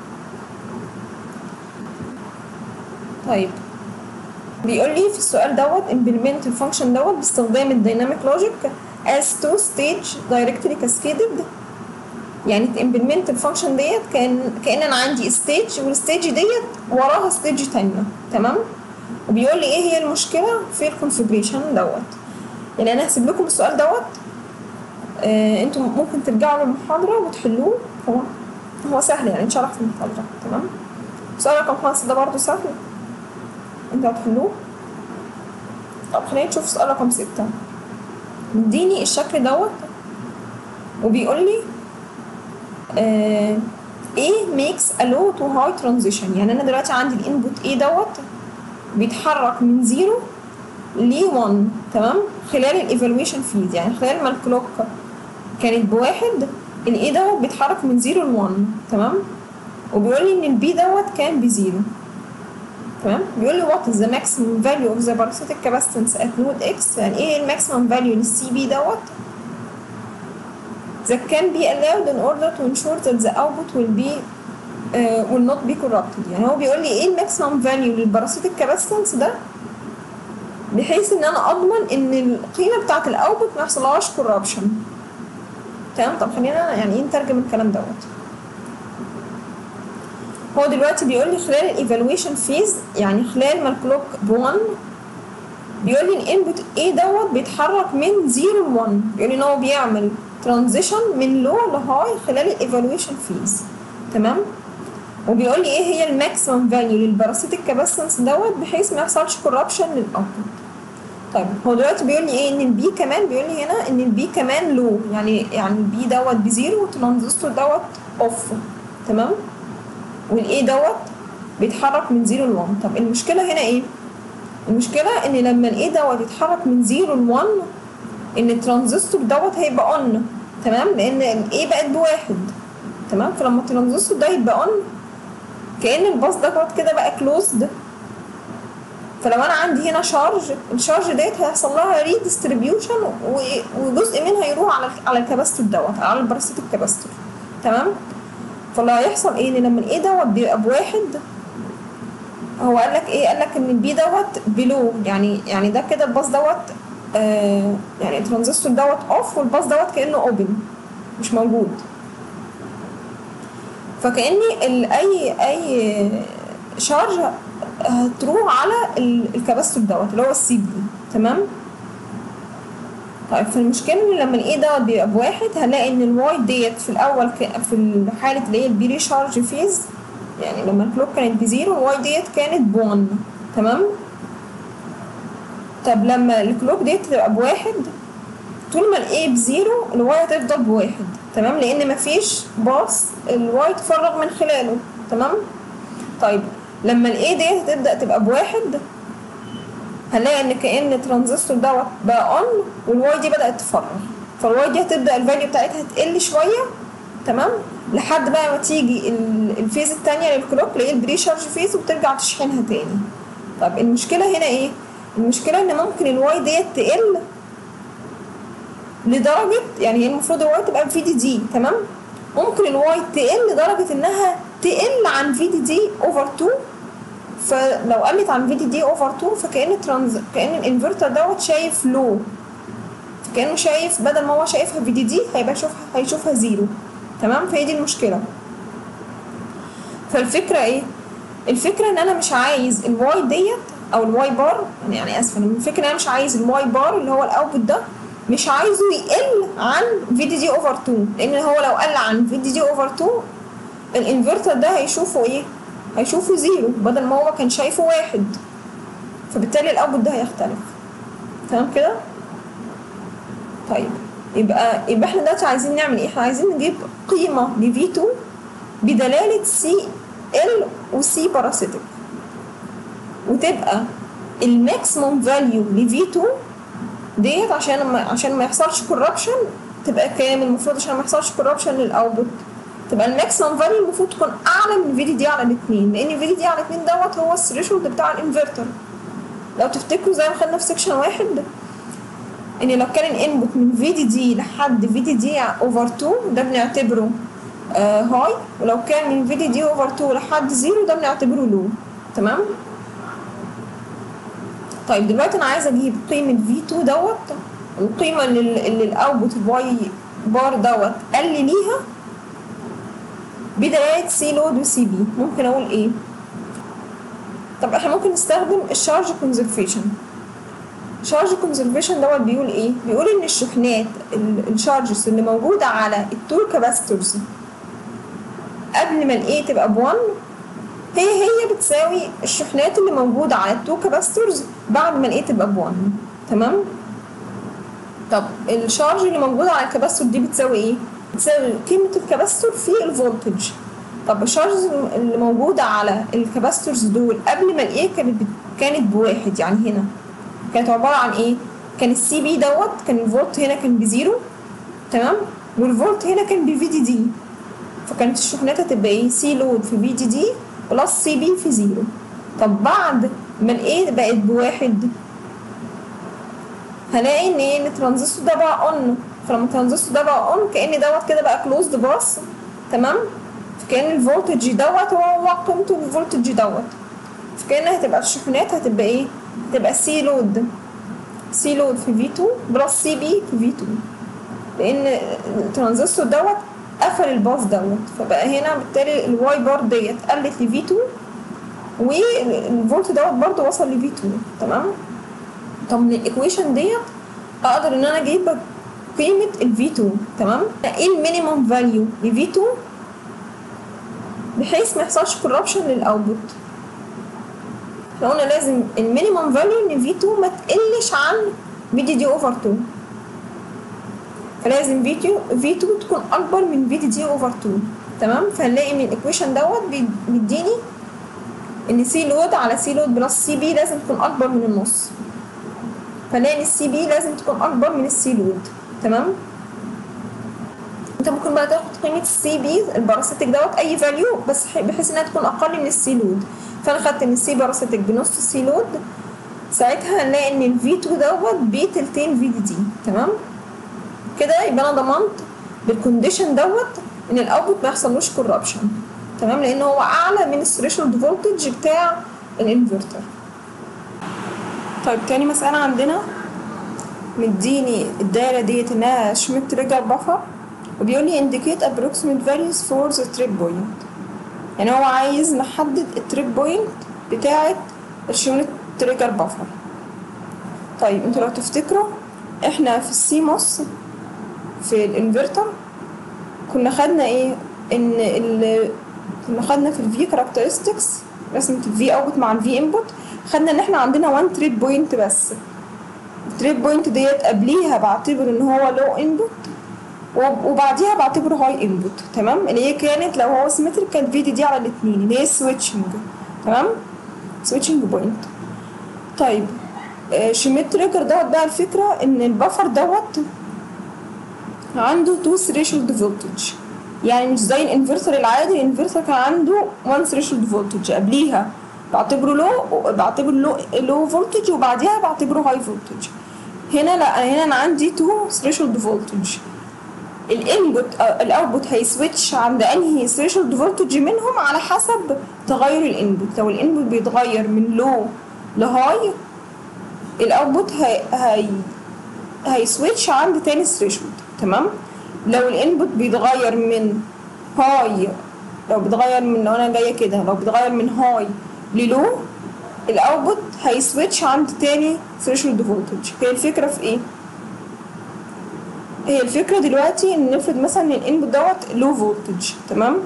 طيب بيقول لي في السؤال دوت implement الفانكشن دوت باستخدام الديناميك لوجيك as two stage directly cascaded يعني implement الفانكشن ديت كان كان انا عندي ستيج والستيج ديت وراها ستيج تانية تمام وبيقول لي ايه هي المشكله في الكونفجريشن دوت يعني انا هسيب لكم السؤال دوت آه انتم ممكن ترجعوا للمحاضره وتحلوه هو هو سهل يعني اتشرح في المحاضره تمام سؤال رقم خمسة ده برضه سهل انتوا هتحلوه طب خلينا نشوف سؤال رقم ستة مديني الشكل دوت وبيقول لي آه ايه ميكس a low to high transition يعني انا دلوقتي عندي الانبوت ايه دوت بيتحرك من زيرو ل 1 تمام خلال الايفالويشن فيز يعني خلال ما الكلوك كانت بواحد الايه دوت بيتحرك من زيرو ل 1 تمام وبيقول لي ان البي دوت كان بزيرو تمام بيقول لي what is the maximum value of the parasitic capacitance at node x يعني ايه الماكسيمم فاليو للسي بي دوت that can be allowed in order to ensure that the output will be uh, will not be corrupted يعني هو بيقول لي ايه الماكسيمم فاليو للباراسيتيك كاباسيتنس ده بحيث ان انا اضمن ان القيمه بتاعه الاوتبوت ما يحصلهاش كوربشن تمام طب خلينا يعني ايه نترجم الكلام دوت هو دلوقتي بيقول لي خلال الايفالويشن فيز يعني خلال ما الكلوك ب 1 بيقول لي الانبوت ايه دوت بيتحرك من 0 ل 1 بيقول لي ان هو بيعمل ترانزيشن من لو لهاي خلال الايفالويشن فيز تمام وبيقول لي ايه هي الماكسيمم فاليو للباراسيتيك كاباسيتنس دوت بحيث ما يحصلش كوربشن للاوتبوت طيب هو دلوقتي بيقول لي ايه ان البي كمان بيقول لي هنا ان البي كمان لو يعني يعني البي دوت بزيرو والترانزستور دوت اوف تمام والاي دوت بيتحرك من 0 ل 1 طب المشكله هنا ايه المشكله ان لما الاي دوت يتحرك من 0 ل 1 ان الترانزستور دوت هيبقى اون تمام لان الاي بقت بواحد تمام فلما الترانزستور ده يبقى اون كان الباص دوت كده بقى كلوزد فلو انا عندي هنا شارج الشارج ديت هيحصل لها ريديستريبيوشن وجزء منها يروح على على الكباستور دوت على الباراسيتيك كباستور تمام فاللي هيحصل ايه ان لما الايه دوت بيبقى بواحد هو قال لك ايه قال لك ان البي دوت بلو يعني يعني ده كده الباص دوت آه يعني الترانزستور دوت اوف والباص دوت كانه اوبن مش موجود فكاني ال- اي اي شارج هتروح على ال- الكباستور دوت اللي هو السي بي تمام طيب فالمشكله ان لما الاي دوت بيبقى بواحد هنلاقي ان الواي ديت في الاول ك- في الحاله اللي هي البي ريشارج فيز يعني لما الكلوك كانت بزيرو الواي ديت كانت بون تمام طب لما الكلوك ديت تبقى بواحد طول ما الاي بزيرو الواي هتفضل بواحد تمام لان مفيش باص الواي تفرغ من خلاله تمام طيب لما الاي ديت هتبدا تبقى بواحد هنلاقي ان كان الترانزستور دوت بقى اون والواي دي بدات تفرغ فالواي دي هتبدا الفاليو بتاعتها تقل شويه تمام لحد بقى ما تيجي ال- الفيز الثانيه للكلوك اللي هي البري شارج فيز وبترجع تشحنها تاني طب المشكله هنا ايه المشكله ان ممكن الواي ديت تقل لدرجه يعني هي المفروض الواي تبقى في دي دي تمام ممكن الواي تقل لدرجه انها تقل عن في دي دي اوفر 2 فلو قلت عن في دي دي اوفر 2 فكان الترانز كان الانفرتر دوت شايف لو كانه شايف بدل ما هو شايفها في دي دي هيبقى يشوفها هيشوفها زيرو تمام فهي دي المشكله فالفكره ايه الفكره ان انا مش عايز الواي ديت او الواي بار يعني اسفه انا الفكره ان انا مش عايز الواي بار اللي هو الاوتبوت ده مش عايزه يقل عن في دي دي اوفر 2 لان هو لو قل عن في دي دي اوفر 2 الانفرتر ده هيشوفه ايه هيشوفه زيرو بدل ما هو كان شايفه واحد فبالتالي الاوتبوت ده هيختلف تمام كده طيب يبقى يبقى احنا دلوقتي عايزين نعمل ايه احنا عايزين نجيب قيمه ل V2 بدلاله سي ال وسي باراسيتك وتبقى الماكسيموم فاليو ل V2 ديت عشان ما عشان ما يحصلش كوربشن تبقى كام المفروض عشان ما يحصلش كوربشن للاوتبوت تبقى الماكسيمم فاليو المفروض تكون اعلى من في دي دي على الاثنين لان في دي دي على الاثنين دوت هو الثريشولد بتاع الانفرتر لو تفتكروا زي ما خدنا في سيكشن واحد ان لو كان الانبوت من في دي دي لحد في دي دي اوفر 2 ده بنعتبره آه هاي ولو كان من في دي دي اوفر 2 لحد زيرو ده بنعتبره لو تمام طيب دلوقتي انا عايزه اجيب قيمه في 2 دوت القيمه اللي, اللي الاوتبوت الواي بار دوت قال لي ليها بدلاله سي لود وسي بي ممكن اقول ايه طب احنا ممكن نستخدم الشارج كونزرفيشن شارج كونزرفيشن دوت بيقول ايه بيقول ان الشحنات الشارجز اللي موجوده على التو كاباستورز قبل ما الاي تبقى ب1 هي هي بتساوي الشحنات اللي موجوده على التو كاباستورز بعد ما الاي تبقى ب1 تمام طب الشارج اللي موجوده على الكاباستور دي بتساوي ايه بتساوي قيمه الكاباستور في الفولتج طب الشارجز اللي موجوده على الكاباستورز دول قبل ما الايه كانت كانت بواحد يعني هنا كانت عباره عن ايه كان السي بي دوت كان الفولت هنا كان بزيرو تمام والفولت هنا كان بفي دي دي فكانت الشحنات هتبقى ايه سي لود في في دي دي بلس سي بي في زيرو طب بعد ما الايه بقت بواحد هلاقي ان ايه ان الترانزستور ده بقى اون فلما الترانزستور ده بقى اون كان دوت كده بقى كلوزد باس تمام فكان الفولتج دوت هو هو قيمته الفولتج دوت فكان هتبقى الشحنات هتبقى ايه تبقى سي لود سي لود في في 2 بلس سي بي في في 2 لان الترانزستور دوت قفل الباص دوت فبقى هنا بالتالي الواي بار ديت قلت لفي 2 والفولت دوت برضه وصل لفي 2 تمام طب من الايكويشن ديت اقدر ان انا اجيب قيمه الفي 2 تمام ايه المينيمم فاليو لفي 2 بحيث ما يحصلش كوربشن للاوتبوت احنا قلنا لازم المينيمم فاليو ان في 2 ما تقلش عن في دي دي اوفر 2 فلازم في 2 في 2 تكون اكبر من في دي دي اوفر 2 تمام فهنلاقي من الايكويشن دوت بيديني ان سي لود على سي لود بلس سي بي لازم تكون اكبر من النص فنلاقي ان السي بي لازم تكون اكبر من السي لود تمام انت ممكن بقى تاخد قيمه السي بي الباراسيتك دوت اي فاليو بس بحيث انها تكون اقل من السي لود فانا خدت ان السي باراسيتك بنص السي لود ساعتها هنلاقي ان الفي 2 دوت بتلتين في دي دي تمام كده يبقى انا ضمنت بالكونديشن دوت ان الاوتبوت ما يحصلوش كوربشن تمام لان هو اعلى من الثريشولد فولتج بتاع الانفرتر طيب تاني مسألة عندنا مديني الدايرة ديت انها شميت تريجر بفر وبيقول لي indicate approximate values for the trip point يعني هو عايز نحدد التريب بوينت بتاعة الشميت تريجر بفر طيب انتوا لو تفتكروا احنا في السيموس في الانفرتر كنا خدنا ايه ان ال كنا خدنا في الفي كاركترستكس رسمة الفي اوت مع الفي انبوت خدنا ان احنا عندنا وان تريب بوينت بس التريب بوينت ديت قبليها بعتبر ان هو لو انبوت وبعديها بعتبره هاي انبوت تمام اللي هي كانت لو هو سيمتريك كانت في دي دي على الاثنين اللي هي سويتشنج تمام سويتشنج بوينت طيب شميت تريجر دوت بقى الفكره ان البفر دوت عنده تو ثريشولد فولتج يعني مش زي الانفرتر العادي الانفرتر كان عنده 1 ثريشولد فولتج قبليها بعتبره لو بعتبره لو لو فولتج وبعديها بعتبره هاي فولتج هنا لا هنا انا عندي تو ثريشولد فولتج الانبوت الاوتبوت هيسويتش عند انهي ثريشولد فولتج منهم على حسب تغير الانبوت لو الانبوت بيتغير من لو لهاي الاوتبوت هي هي هيسويتش عند تاني ثريشولد تمام لو الانبوت بيتغير من هاي لو بيتغير من لو انا جايه كده لو بيتغير من هاي للو الاوتبوت هيسويتش عند تاني ثريشولد فولتج هي الفكره في ايه هي الفكره دلوقتي ان نفرض مثلا ان الانبوت دوت لو فولتج تمام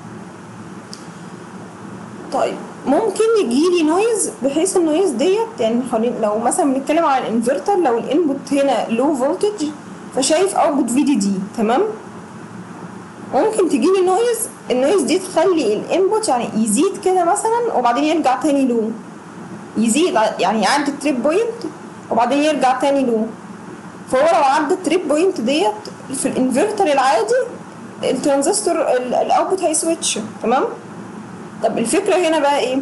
طيب ممكن يجيلي نويز بحيث النويز ديت يعني خلينا لو مثلا بنتكلم على الانفرتر لو الانبوت هنا لو فولتج فشايف اوتبوت في دي دي تمام ممكن تجيلي نويز النويز دي تخلي الانبوت يعني يزيد كده مثلا وبعدين يرجع تاني لو يزيد يعني يعدي التريب بوينت وبعدين يرجع تاني لو فهو لو عدى التريب بوينت ديت في الانفرتر العادي الترانزستور الاوتبوت هيسويتش تمام طب الفكره هنا بقى ايه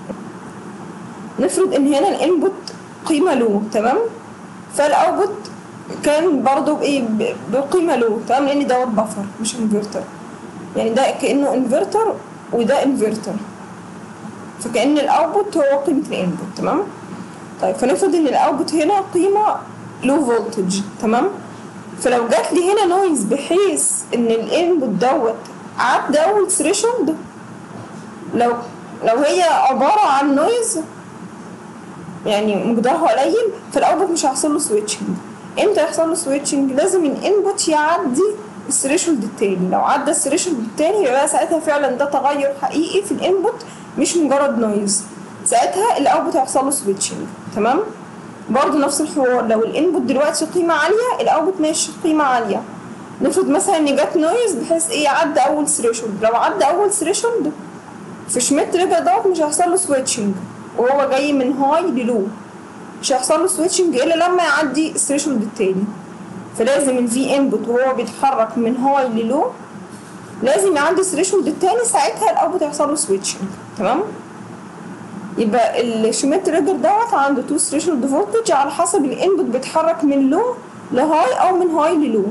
نفرض ان هنا الانبوت قيمه لو تمام فالاوتبوت كان برضه بايه بقيمه لو تمام لان دوت بفر مش انفرتر يعني ده كانه انفرتر وده انفرتر فكان الاوتبوت هو قيمه الانبوت تمام طيب فنفرض ان الاوتبوت هنا قيمه لو فولتج تمام فلو جات لي هنا نويز بحيث ان الانبوت دوت عدى اول ثريشولد لو لو هي عباره عن نويز يعني مقدارها قليل فالاوتبوت مش هيحصل له سويتشنج امتى يحصل له سويتشنج لازم الانبوت يعدي الثريشولد التاني لو عدى الثريشولد التاني يبقى ساعتها فعلا ده تغير حقيقي في الانبوت مش مجرد نويز ساعتها الاوتبوت هيحصل له سويتشنج تمام برضه نفس الحوار لو الانبوت دلوقتي قيمه عاليه الاوتبوت ماشي قيمه عاليه نفرض مثلا ان جت نويز بحيث ايه عدى اول ثريشولد لو عدى اول ثريشولد في شميت رجع دوت مش هيحصل له سويتشنج وهو جاي من هاي للو مش هيحصل له سويتشنج الا لما يعدي الثريشولد التاني فلازم الفي انبوت وهو بيتحرك من هاي للو لازم يعدي الثريشولد التاني ساعتها الاوتبوت هيحصل له سويتشنج تمام يبقى الشميت ريجر دوت عنده تو ثريشولد فولتج على حسب الانبوت بيتحرك من لو لهاي او من هاي للو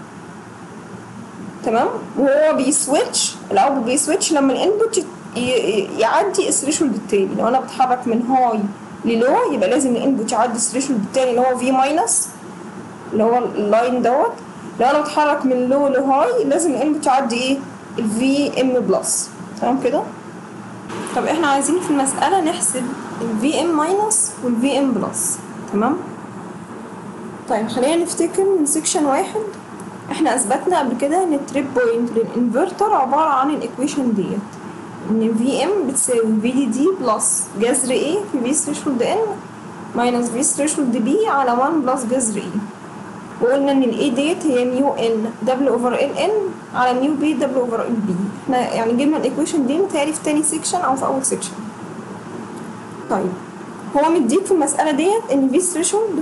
تمام وهو بيسويتش الاوتبوت بيسويتش لما الانبوت يعدي الثريشولد التاني لو انا بتحرك من هاي للو يبقى لازم الانبوت يعدي الثريشولد التاني اللي هو في ماينس اللي هو اللاين دوت لو انا بتحرك من لو لهاي لازم الانبوت يعدي ايه الفي ام بلس تمام كده طب احنا عايزين في المسألة نحسب ال VM ماينس وال VM بلس تمام طيب خلينا نفتكر من سيكشن واحد احنا اثبتنا قبل كده ان التريب بوينت للانفرتر عبارة عن الايكويشن ديت ان VM بتساوي VDD بلس جذر A في V ثريشولد N ماينس V ثريشولد B على 1 بلس جذر E وقلنا ان الاي ديت هي ميو ان دبل اوفر ال ان على ميو بي دبل اوفر ال بي احنا يعني جبنا الايكويشن دي متهيألي في تاني سيكشن او في اول سيكشن طيب هو مديك في المسألة ديت ان في ثريشولد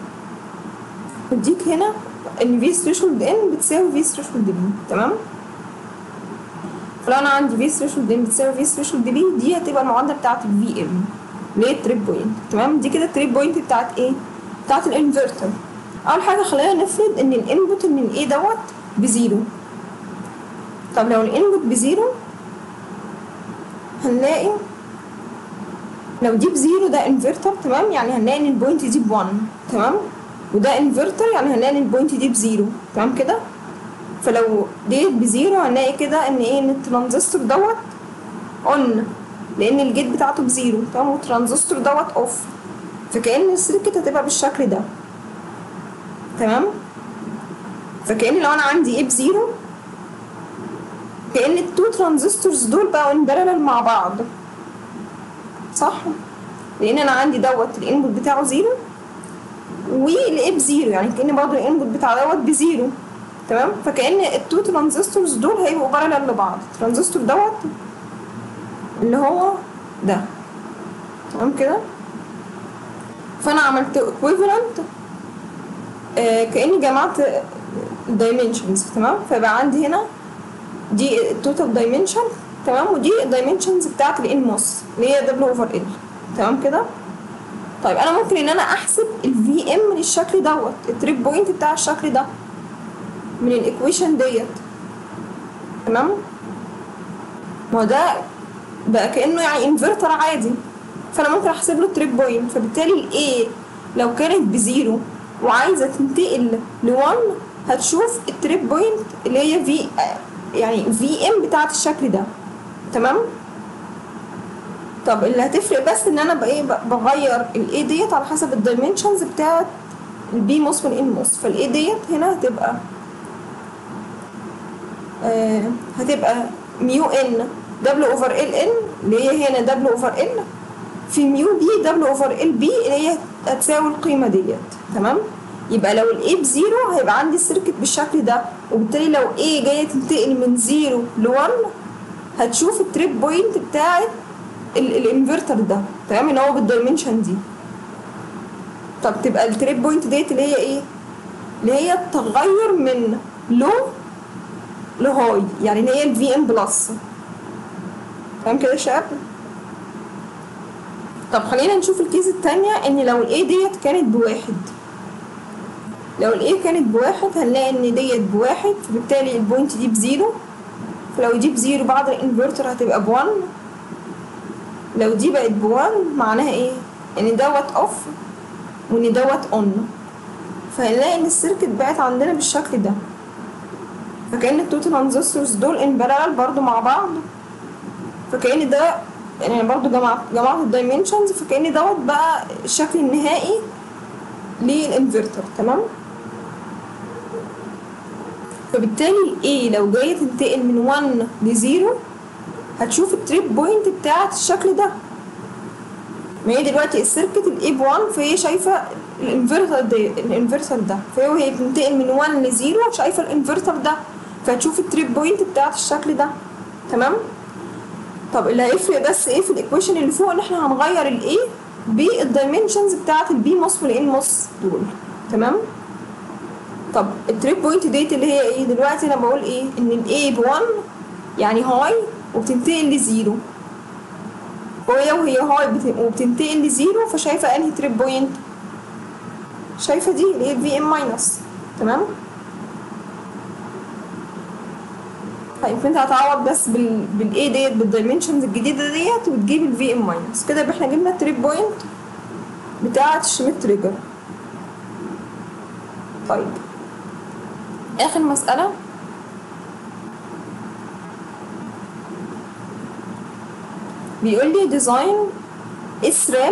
مديك هنا ان في ثريشولد ان بتساوي في ثريشولد بي تمام فلو انا عندي في ثريشولد ان بتساوي في ثريشولد بي دي هتبقى المعادلة بتاعت الفي ام اللي هي التريب بوينت تمام دي كده التريب بوينت بتاعت ايه؟ بتاعت الانفرتر اول حاجه خلينا نفرض ان الانبوت من الايه دوت بزيرو طب لو الانبوت بزيرو هنلاقي لو دي بزيرو ده انفرتر تمام يعني هنلاقي ان البوينت دي ب1 تمام وده انفرتر يعني هنلاقي ان البوينت دي بزيرو تمام كده فلو ديت بزيرو هنلاقي كده ان ايه ان الترانزستور دوت اون لان الجيت بتاعته بزيرو تمام والترانزستور دوت اوف فكأن السيركت هتبقى بالشكل ده تمام فكأن لو انا عندي ايه بزيرو كأن التو ترانزستورز دول بقوا ان بارلل مع بعض صح لان انا عندي دوت الانبوت بتاعه زيرو والايه بزيرو يعني كأن برضه الانبوت بتاع دوت بزيرو تمام فكأن التو ترانزستورز دول هيبقوا بارلل لبعض الترانزستور دوت اللي هو ده تمام كده فانا عملت equivalent آه كاني جمعت dimensions تمام فيبقى عندي هنا دي التوتال دايمنشن تمام ودي الدايمنشنز بتاعت الان موس اللي هي دبليو اوفر ال تمام كده طيب انا ممكن ان انا احسب الفي ام للشكل دوت التريب بوينت بتاع الشكل ده من الايكويشن ديت تمام ما هو ده بقى كانه يعني انفرتر عادي فانا ممكن احسب له التريب بوينت فبالتالي الاي لو كانت بزيرو وعايزه تنتقل ل 1 هتشوف التريب بوينت اللي هي في يعني في ام بتاعت الشكل ده تمام طب اللي هتفرق بس ان انا بايه بغير الاي ديت على حسب الدايمنشنز بتاعت البي موس والان موس فالاي ديت هنا هتبقى آه هتبقى ميو ان دبليو اوفر ال ان اللي هي هنا دبليو اوفر ال في ميو بي دبليو اوفر ال بي اللي هي هتساوي القيمه ديت تمام يبقى لو الاي بزيرو هيبقى عندي السيركت بالشكل ده وبالتالي لو اي جايه تنتقل من زيرو ل 1 هتشوف التريب بوينت بتاعت الانفرتر ده تمام ان هو بالدايمنشن دي طب تبقى التريب بوينت ديت اللي هي ايه اللي هي التغير من لو لهاي يعني اللي هي الفي ام بلس تمام كده يا شباب طب خلينا نشوف الكيس التانية ان لو الاي ديت كانت بواحد لو الاي كانت بواحد هنلاقي ان ديت بواحد فبالتالي البوينت دي بزيرو فلو دي بزيرو بعد الانفرتر هتبقى بوان لو دي بقت بوان معناها ايه ان دوت اوف وان دوت اون فهنلاقي ان السيركت بقت عندنا بالشكل ده فكأن التوتال ترانزستورز دول ان بارالل برضو مع بعض فكأن ده يعني برضو جمعت جمعت الدايمنشنز فكأن دوت بقى الشكل النهائي للانفرتر تمام فبالتالي الاي لو جايه تنتقل من 1 ل 0 هتشوف التريب بوينت بتاعت الشكل ده ما هي دلوقتي السيركت الاي ب 1 فهي شايفه الانفرتر ده الانفرتر ده فهي وهي بتنتقل من 1 ل 0 شايفه الانفرتر ده فهتشوف التريب بوينت بتاعت الشكل ده تمام طب اللي هيفرق بس ايه في الايكويشن اللي فوق ان احنا هنغير الاي بالدايمنشنز بتاعت البي موس والان موس دول تمام طب التريب بوينت ديت اللي هي ايه دلوقتي انا بقول ايه ان الاي ب 1 يعني هاي وبتنتقل لزيرو وهي وهي هاي وبتنتقل لزيرو فشايفه انهي تريب بوينت شايفه دي اللي هي الفي ام ماينس تمام طيب فانت هتعوض بس بال بالاي ديت بالدايمنشنز الجديده ديت وتجيب الفي ام ماينس كده يبقى احنا جبنا التريب بوينت بتاعه الشميت تريجر طيب اخر مساله بيقول لي ديزاين اس رام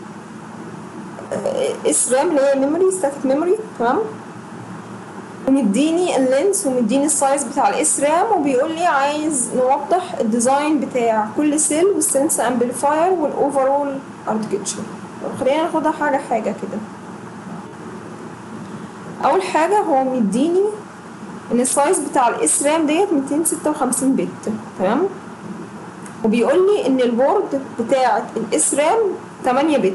اس رام اللي هي ميموري ستاتيك ميموري تمام ومديني اللينس ومديني السايز بتاع الاس رام وبيقول لي عايز نوضح الديزاين بتاع كل سيل والسنس امبليفاير والاوفرول اركتشر خلينا ناخدها حاجه حاجه كده اول حاجه هو مديني ان السايز بتاع الاس رام ديت 256 بت تمام وبيقول لي ان البورد بتاعه الاس رام 8 بت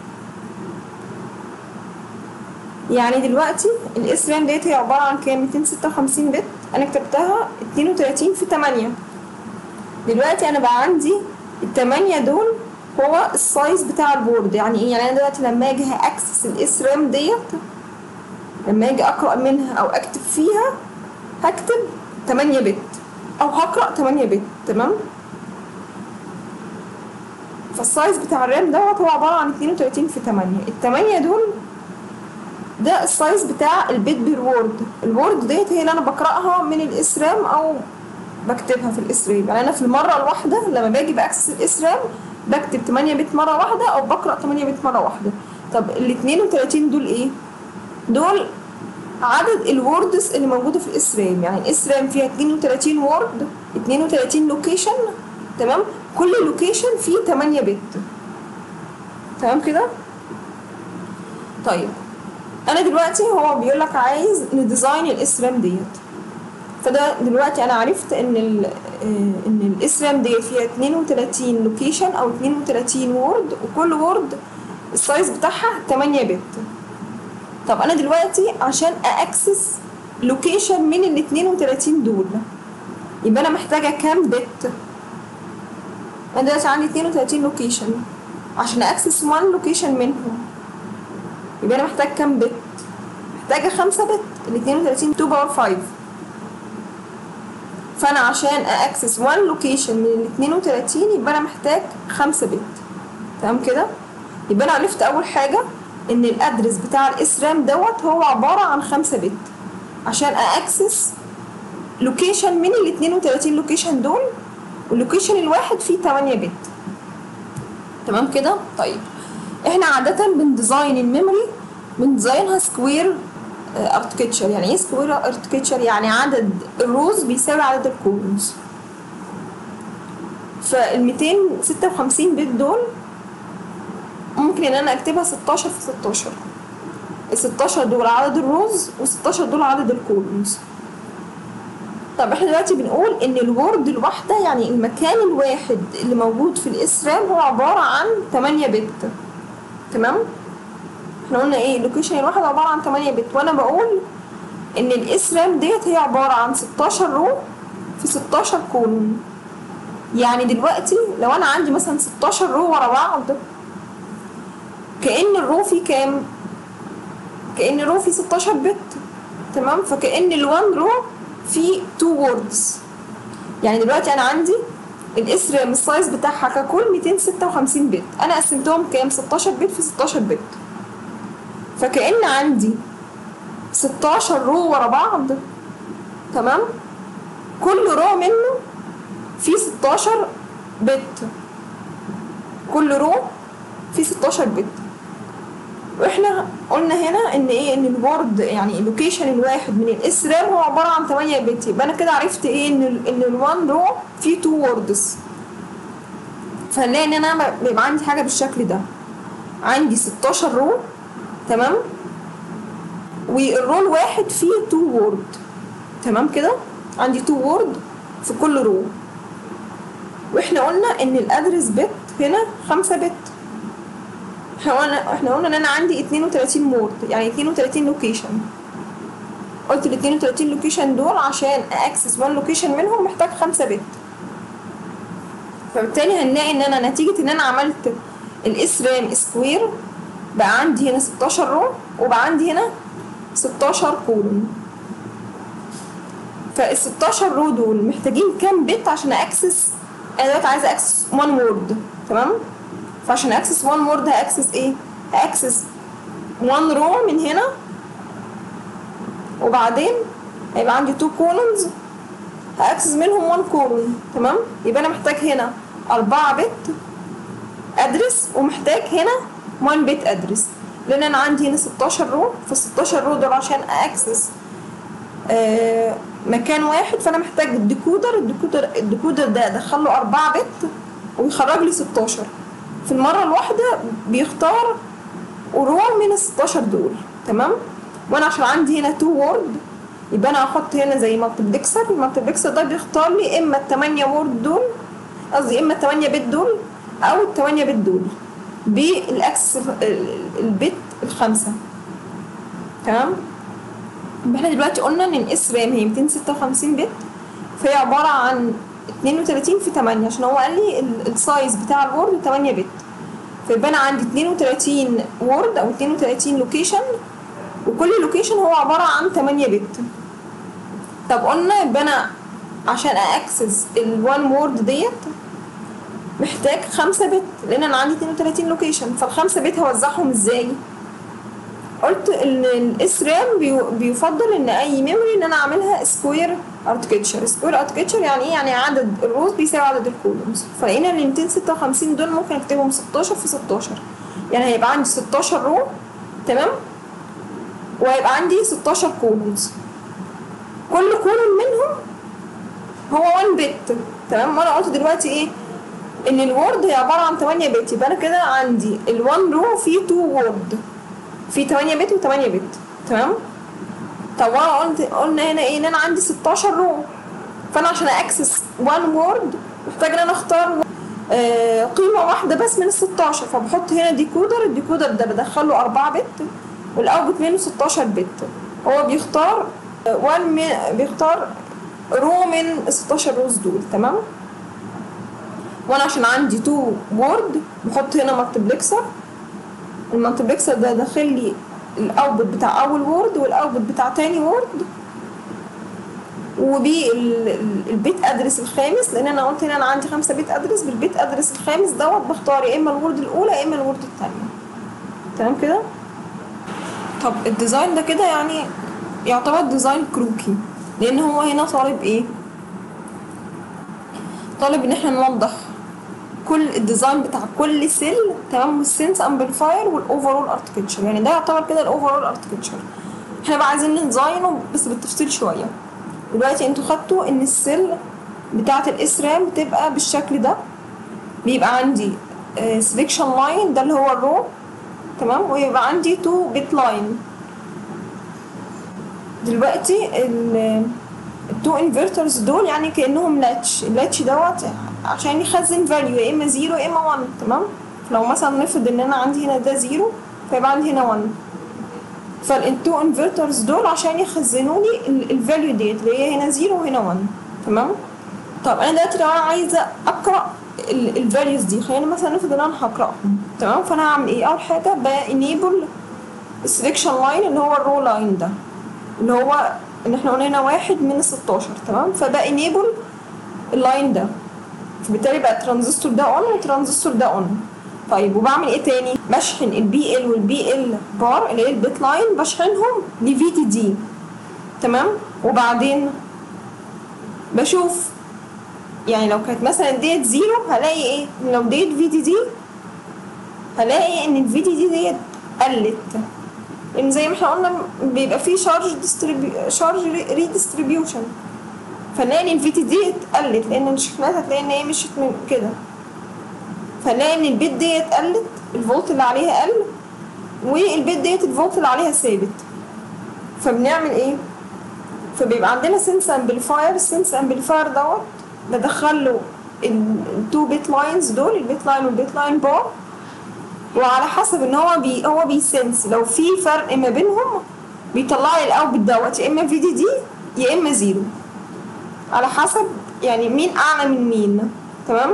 يعني دلوقتي الاس رام ديت هي عباره عن كام 256 بت انا كتبتها 32 في 8 دلوقتي انا بقى عندي الثمانية دول هو السايز بتاع البورد يعني ايه يعني انا دلوقتي لما اجي اكسس الاس رام ديت لما اجي اقرا منها او اكتب فيها هكتب 8 بت او هقرا 8 بت تمام فالسايز بتاع الرام دوت هو عباره عن 32 في 8 الثمانية دول ده السايز بتاع البيت بير وورد الوورد ديت هي اللي انا بقراها من الاس رام او بكتبها في الاس رام يعني انا في المره الواحده لما باجي باكسس الاس رام بكتب 8 بت مره واحده او بقرا 8 بت مره واحده طب ال 32 دول ايه دول عدد الوردز اللي موجوده في الاس رام يعني الاس رام فيها 32 وورد 32 لوكيشن تمام كل لوكيشن فيه 8 بت تمام كده طيب انا دلوقتي هو بيقول لك عايز نديزاين الاس رام ديت فده دلوقتي انا عرفت ان ال ان الاس رام ديت فيها 32 لوكيشن او 32 وورد وكل وورد السايز بتاعها 8 بت طب انا دلوقتي عشان اكسس لوكيشن من ال 32 دول يبقى انا محتاجه كام بت انا دلوقتي عندي 32 لوكيشن عشان اكسس 1 لوكيشن منهم يبقى انا محتاج كام بت محتاجه 5 بت ال 32 2 باور 5 فانا عشان اكسس 1 لوكيشن من ال 32 يبقى انا محتاج 5 بت تمام كده يبقى انا عرفت اول حاجه ان الادرس بتاع الاس رام دوت هو عباره عن 5 بت عشان اكسس لوكيشن من ال 32 لوكيشن دول واللوكيشن الواحد فيه 8 بت تمام كده طيب احنا عاده بنديزاين الميموري بنديزاينها سكوير اركتشر يعني ايه سكوير اركتشر يعني عدد الروز بيساوي عدد الكولونز فال 256 بت دول ممكن ان انا اكتبها 16 في 16 ال 16 دول عدد الروز وال 16 دول عدد الكولونز طب احنا دلوقتي بنقول ان الورد الواحده يعني المكان الواحد اللي موجود في الاس رام هو عباره عن 8 بت تمام احنا قلنا ايه اللوكيشن الواحد عباره عن 8 بت وانا بقول ان الاس رام ديت هي عباره عن 16 رو في 16 كولون يعني دلوقتي لو انا عندي مثلا 16 رو ورا بعض كأن الرو فيه كام؟ كأن الرو فيه 16 بت تمام فكأن ال1 رو فيه 2 ووردز يعني دلوقتي انا عندي الاس رام السايز بتاعها ككل 256 بت انا قسمتهم كام 16 بت في 16 بت فكأن عندي 16 رو ورا بعض تمام كل رو منه فيه 16 بت كل رو فيه 16 بت واحنا قلنا هنا ان ايه ان الورد يعني اللوكيشن الواحد من الاس رام هو عباره عن 8 بت يبقى انا كده عرفت ايه ان ال ان ال1 رو فيه 2 ووردز فنلاقي ان انا بيبقى عندي حاجه بالشكل ده عندي 16 رو تمام والرو الواحد فيه 2 وورد تمام كده عندي 2 وورد في كل رو واحنا قلنا ان الادرس بت هنا 5 بت احنا قلنا احنا قلنا ان انا عندي 32 مورد يعني 32 لوكيشن قلت ال 32 لوكيشن دول عشان اكسس 1 لوكيشن منهم محتاج 5 بت فبالتالي هنلاقي ان انا نتيجه ان انا عملت الاس رام سكوير بقى عندي هنا 16 رو وبقى عندي هنا 16 كولون فال 16 رو دول محتاجين كام بت عشان اكسس انا دلوقتي عايزه اكسس 1 وورد تمام فعشان اكسس 1 وورد هاكسس ايه هاكسس 1 رو من هنا وبعدين هيبقى عندي 2 كولونز هاكسس منهم 1 كولون تمام يبقى انا محتاج هنا 4 بت ادرس ومحتاج هنا 1 بت ادرس لان انا عندي هنا 16 رو ف 16 رو دول عشان اكسس آه مكان واحد فانا محتاج الديكودر الديكودر الديكودر ده ادخل له 4 بت ويخرج لي 16 في المره الواحده بيختار رو من ال 16 دول تمام وانا عشان عندي هنا 2 وورد يبقى انا هحط هنا زي مالتبلكسر المالتبلكسر ده بيختار لي اما ال 8 وورد دول قصدي اما ال 8 بت دول او ال 8 بت دول بالاكس البت الخامسه تمام يبقى احنا دلوقتي قلنا ان الاس رام هي 256 بت فهي عباره عن 32 في 8 عشان هو قال لي السايز بتاع الوورد 8 بت فيبقى انا عندي 32 وورد او 32 لوكيشن وكل لوكيشن هو عباره عن 8 بت طب قلنا يبقى انا عشان اكسس ال1 وورد ديت محتاج 5 بت لان انا عندي 32 لوكيشن فال5 بت هوزعهم ازاي قلت ان الاس رام بيفضل ان اي ميموري ان انا اعملها سكوير اركتشر سكوير اركتشر يعني ايه يعني عدد الروز بيساوي عدد الكولومز فلقينا ان 256 دول ممكن اكتبهم 16 في 16 يعني هيبقى عندي 16 رو تمام وهيبقى عندي 16 كولومز كل كولوم منهم هو 1 بت تمام وانا قلت دلوقتي ايه ان الوورد هي عباره عن 8 بت يبقى انا كده عندي ال1 رو فيه 2 وورد في 8 بت و8 بت تمام طب وانا قلت قلنا هنا ايه ان انا عندي 16 رو فانا عشان اكسس 1 وورد محتاج ان انا اختار آه، قيمة واحدة بس من ال 16 فبحط هنا ديكودر الديكودر ده بدخله 4 بت والاوتبوت منه 16 بت هو بيختار 1 من بيختار رو من ال 16 روز دول تمام وانا عشان عندي 2 وورد بحط هنا مالتبلكسر المالتبلكسر ده داخل لي الاوتبوت بتاع اول وورد والاوتبوت بتاع تاني وورد وبالبيت ادرس الخامس لان انا قلت هنا انا عندي خمسة بيت ادرس بالبيت ادرس الخامس دوت بختار يا اما الورد الاولى يا اما الورد الثانيه تمام كده طب الديزاين ده كده يعني يعتبر ديزاين كروكي لان هو هنا طالب ايه طالب ان احنا نوضح كل الديزاين بتاع كل سيل تمام والسنس امبليفاير والاوفرول اركتشر يعني ده يعتبر كده الاوفرول اركتشر احنا بقى عايزين نديزاينه بس بالتفصيل شويه دلوقتي انتوا خدتوا ان السيل بتاعه الاس رام بتبقى بالشكل ده بيبقى عندي سليكشن لاين ده اللي هو الرو تمام ويبقى عندي تو بيت لاين دلوقتي التو انفرترز دول يعني كانهم لاتش اللاتش دوت عشان يخزن فاليو يا اما زيرو يا اما 1 تمام لو مثلا نفرض ان انا عندي هنا ده زيرو فيبقى عندي هنا 1 فالتو انفرترز دول عشان يخزنوا لي الفاليو ديت اللي هي هنا زيرو وهنا 1 تمام طب انا دلوقتي لو انا عايزه اقرا الفاليوز دي خلينا مثلا نفرض ان انا هقراهم تمام فانا هعمل ايه اول حاجه بانيبل السلكشن لاين اللي هو الرو لاين ده اللي هو ان احنا قلنا هنا واحد من ال 16 تمام فبانيبل اللاين ده فبالتالي بقى الترانزستور ده اون والترانزستور ده اون طيب وبعمل ايه تاني بشحن البي ال والبي ال بار اللي هي البيت لاين بشحنهم لفي دي دي تمام وبعدين بشوف يعني لو كانت مثلا ديت زيرو هلاقي ايه لو ديت في دي دي هلاقي ان الفي دي دي ديت قلت لان زي ما احنا قلنا بيبقى فيه شارج ديستريبيو شارج ريديستريبيوشن فنلاقي ان الفي تي دي قلت لان الشحنات هتلاقي ان هي مشيت من كده فنلاقي ان البيت ديت قلت الفولت اللي عليها قل والبيت ديت الفولت اللي عليها ثابت فبنعمل ايه فبيبقى عندنا سنس امبليفاير السنس امبليفاير دوت بدخل له التو بيت لاينز دول البيت لاين والبيت لاين بار وعلى حسب ان هو بي هو بيسنس لو في فرق ما بينهم بيطلع لي الاوتبوت دوت يا اما في دي دي يا اما زيرو على حسب يعني مين اعلى من مين تمام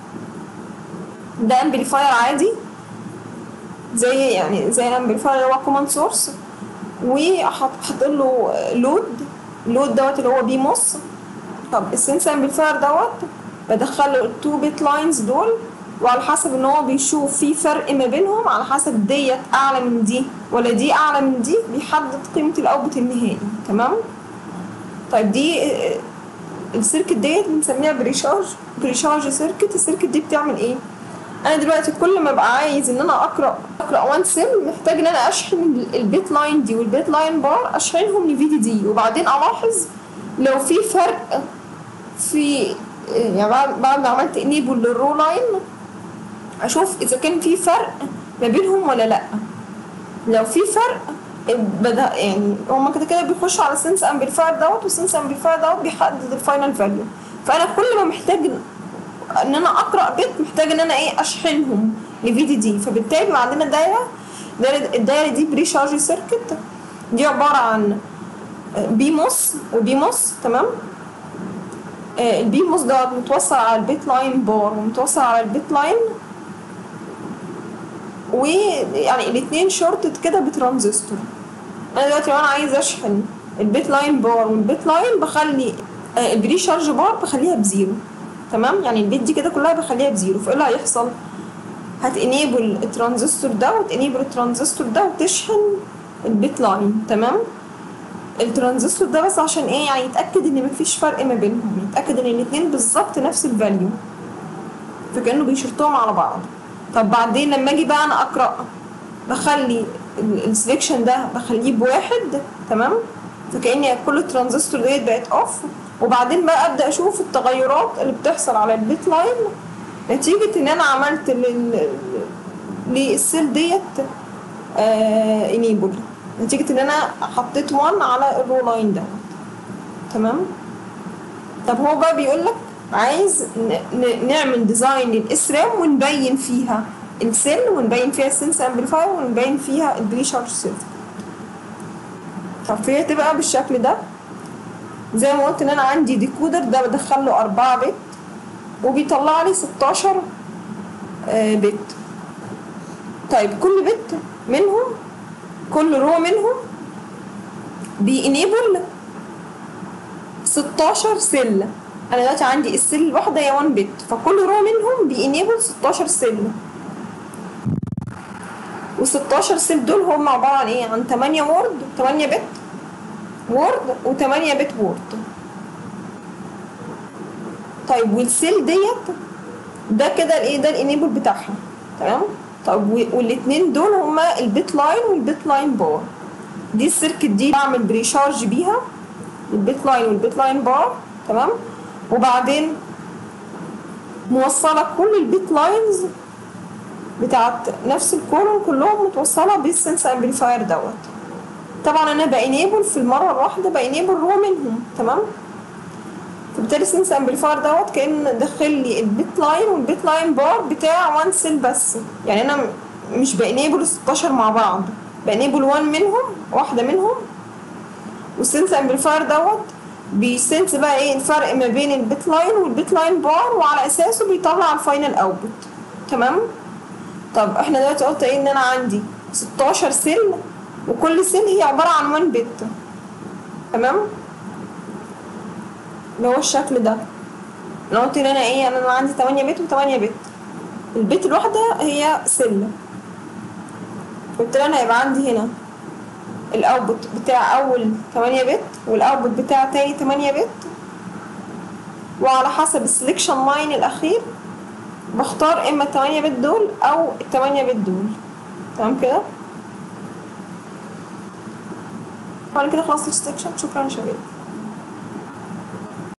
ده امبليفاير عادي زي يعني زي الامبليفاير اللي هو كوماند سورس وحط له لود اللود دوت اللي هو بي موس طب السنس امبليفاير دوت بدخله التو بيت لاينز دول وعلى حسب ان هو بيشوف في فرق ما بينهم على حسب ديت اعلى من دي ولا دي اعلى من دي بيحدد قيمه الاوتبوت النهائي تمام طيب دي السيركت ديت بنسميها بريشارج بريشارج سيركت السيركت دي بتعمل ايه انا دلوقتي كل ما ابقى عايز ان انا اقرا اقرا وان سيل محتاج ان انا اشحن البيت لاين دي والبيت لاين بار اشحنهم لفي دي دي وبعدين الاحظ لو في فرق في يعني بعد ما عملت انيبل للرو لاين اشوف اذا كان في فرق ما بينهم ولا لا لو في فرق بدا يعني هما كده كده بيخشوا على السنس امبليفاير دوت والسنس امبليفاير دوت بيحدد الفاينل فاليو فانا كل ما محتاج ان انا اقرا بت محتاج ان انا ايه اشحنهم لفي دي دي فبالتالي بيبقى عندنا دايره دايره الدايره دي بري شارج سيركت دي عباره عن بي موس وبي موس تمام آه البي موس دوت متوصل على البيت لاين بار ومتوصل على البيت لاين ويعني الاثنين شورتد كده بترانزستور انا دلوقتي لو انا عايز اشحن البيت لاين بار والبيت لاين بخلي آه البري شارج بار بخليها بزيرو تمام يعني البيت دي كده كلها بخليها بزيرو فايه اللي هيحصل هتنيبل الترانزستور ده وتنيبل الترانزستور ده وتشحن البيت لاين تمام الترانزستور ده بس عشان ايه يعني يتاكد ان مفيش فرق ما بينهم يتاكد ان الاثنين بالظبط نفس الفاليو فكانه بيشرطهم على بعض طب بعدين لما اجي بقى انا اقرا بخلي السلكشن ده بخليه بواحد تمام فكاني كل الترانزستور ديت بقت اوف وبعدين بقى ابدا اشوف التغيرات اللي بتحصل على البيت لاين نتيجه ان انا عملت لل للسيل ديت آه انيبل نتيجه ان انا حطيت 1 على الرو لاين ده تمام طب هو بقى بيقول لك عايز ن- ن- نعمل ديزاين للاس رام ونبين فيها السيل ونبين فيها السنس امبليفاير ونبين فيها البري شارج سيركت طب فهي تبقى بالشكل ده زي ما قلت ان انا عندي ديكودر ده بدخل له 4 بت وبيطلع لي 16 آه، بت طيب كل بت منهم كل رو منهم بينيبل 16 سلة انا دلوقتي عندي السل الواحدة هي 1 بت فكل رو منهم بينيبل 16 سلة و16 سيل دول هم عبارة عن ايه عن 8 وورد 8 بت وورد و8 بت وورد طيب والسيل ديت ده كده الايه ده الانيبل بتاعها تمام طب و- والاتنين دول هما البيت لاين والبيت لاين بار دي السيركت دي بعمل بريشارج بيها البيت لاين والبيت لاين بار تمام وبعدين موصله كل البيت لاينز بتاعت نفس الكولون كلهم متوصله بالسنس امبليفاير دوت طبعا انا بانيبل في المره الواحده بانيبل رو منهم تمام فبالتالي السنس امبليفاير دوت كان داخل لي البيت لاين والبيت لاين بار بتاع وان سيل بس يعني انا م- مش بانيبل 16 مع بعض بانيبل وان منهم واحده منهم والسنس امبليفاير دوت بيسنس بقى ايه الفرق ما بين البيت لاين والبيت لاين بار وعلى اساسه بيطلع الفاينل اوتبوت تمام طب احنا دلوقتي قلت ايه ان انا عندي 16 سيل وكل سيل هي عباره عن 1 بت تمام اللي هو الشكل ده انا قلت ان انا ايه انا عندي 8 بت و8 بت البت الواحده هي سله قلت انا هيبقى عندي هنا الاوتبوت بتاع اول 8 بت والاوتبوت بتاع تاني 8 بت وعلى حسب السلكشن لاين الاخير بختار اما ال 8 بت دول او ال 8 بت دول تمام كده وبعد كده خلصت السكشن شكرا يا شباب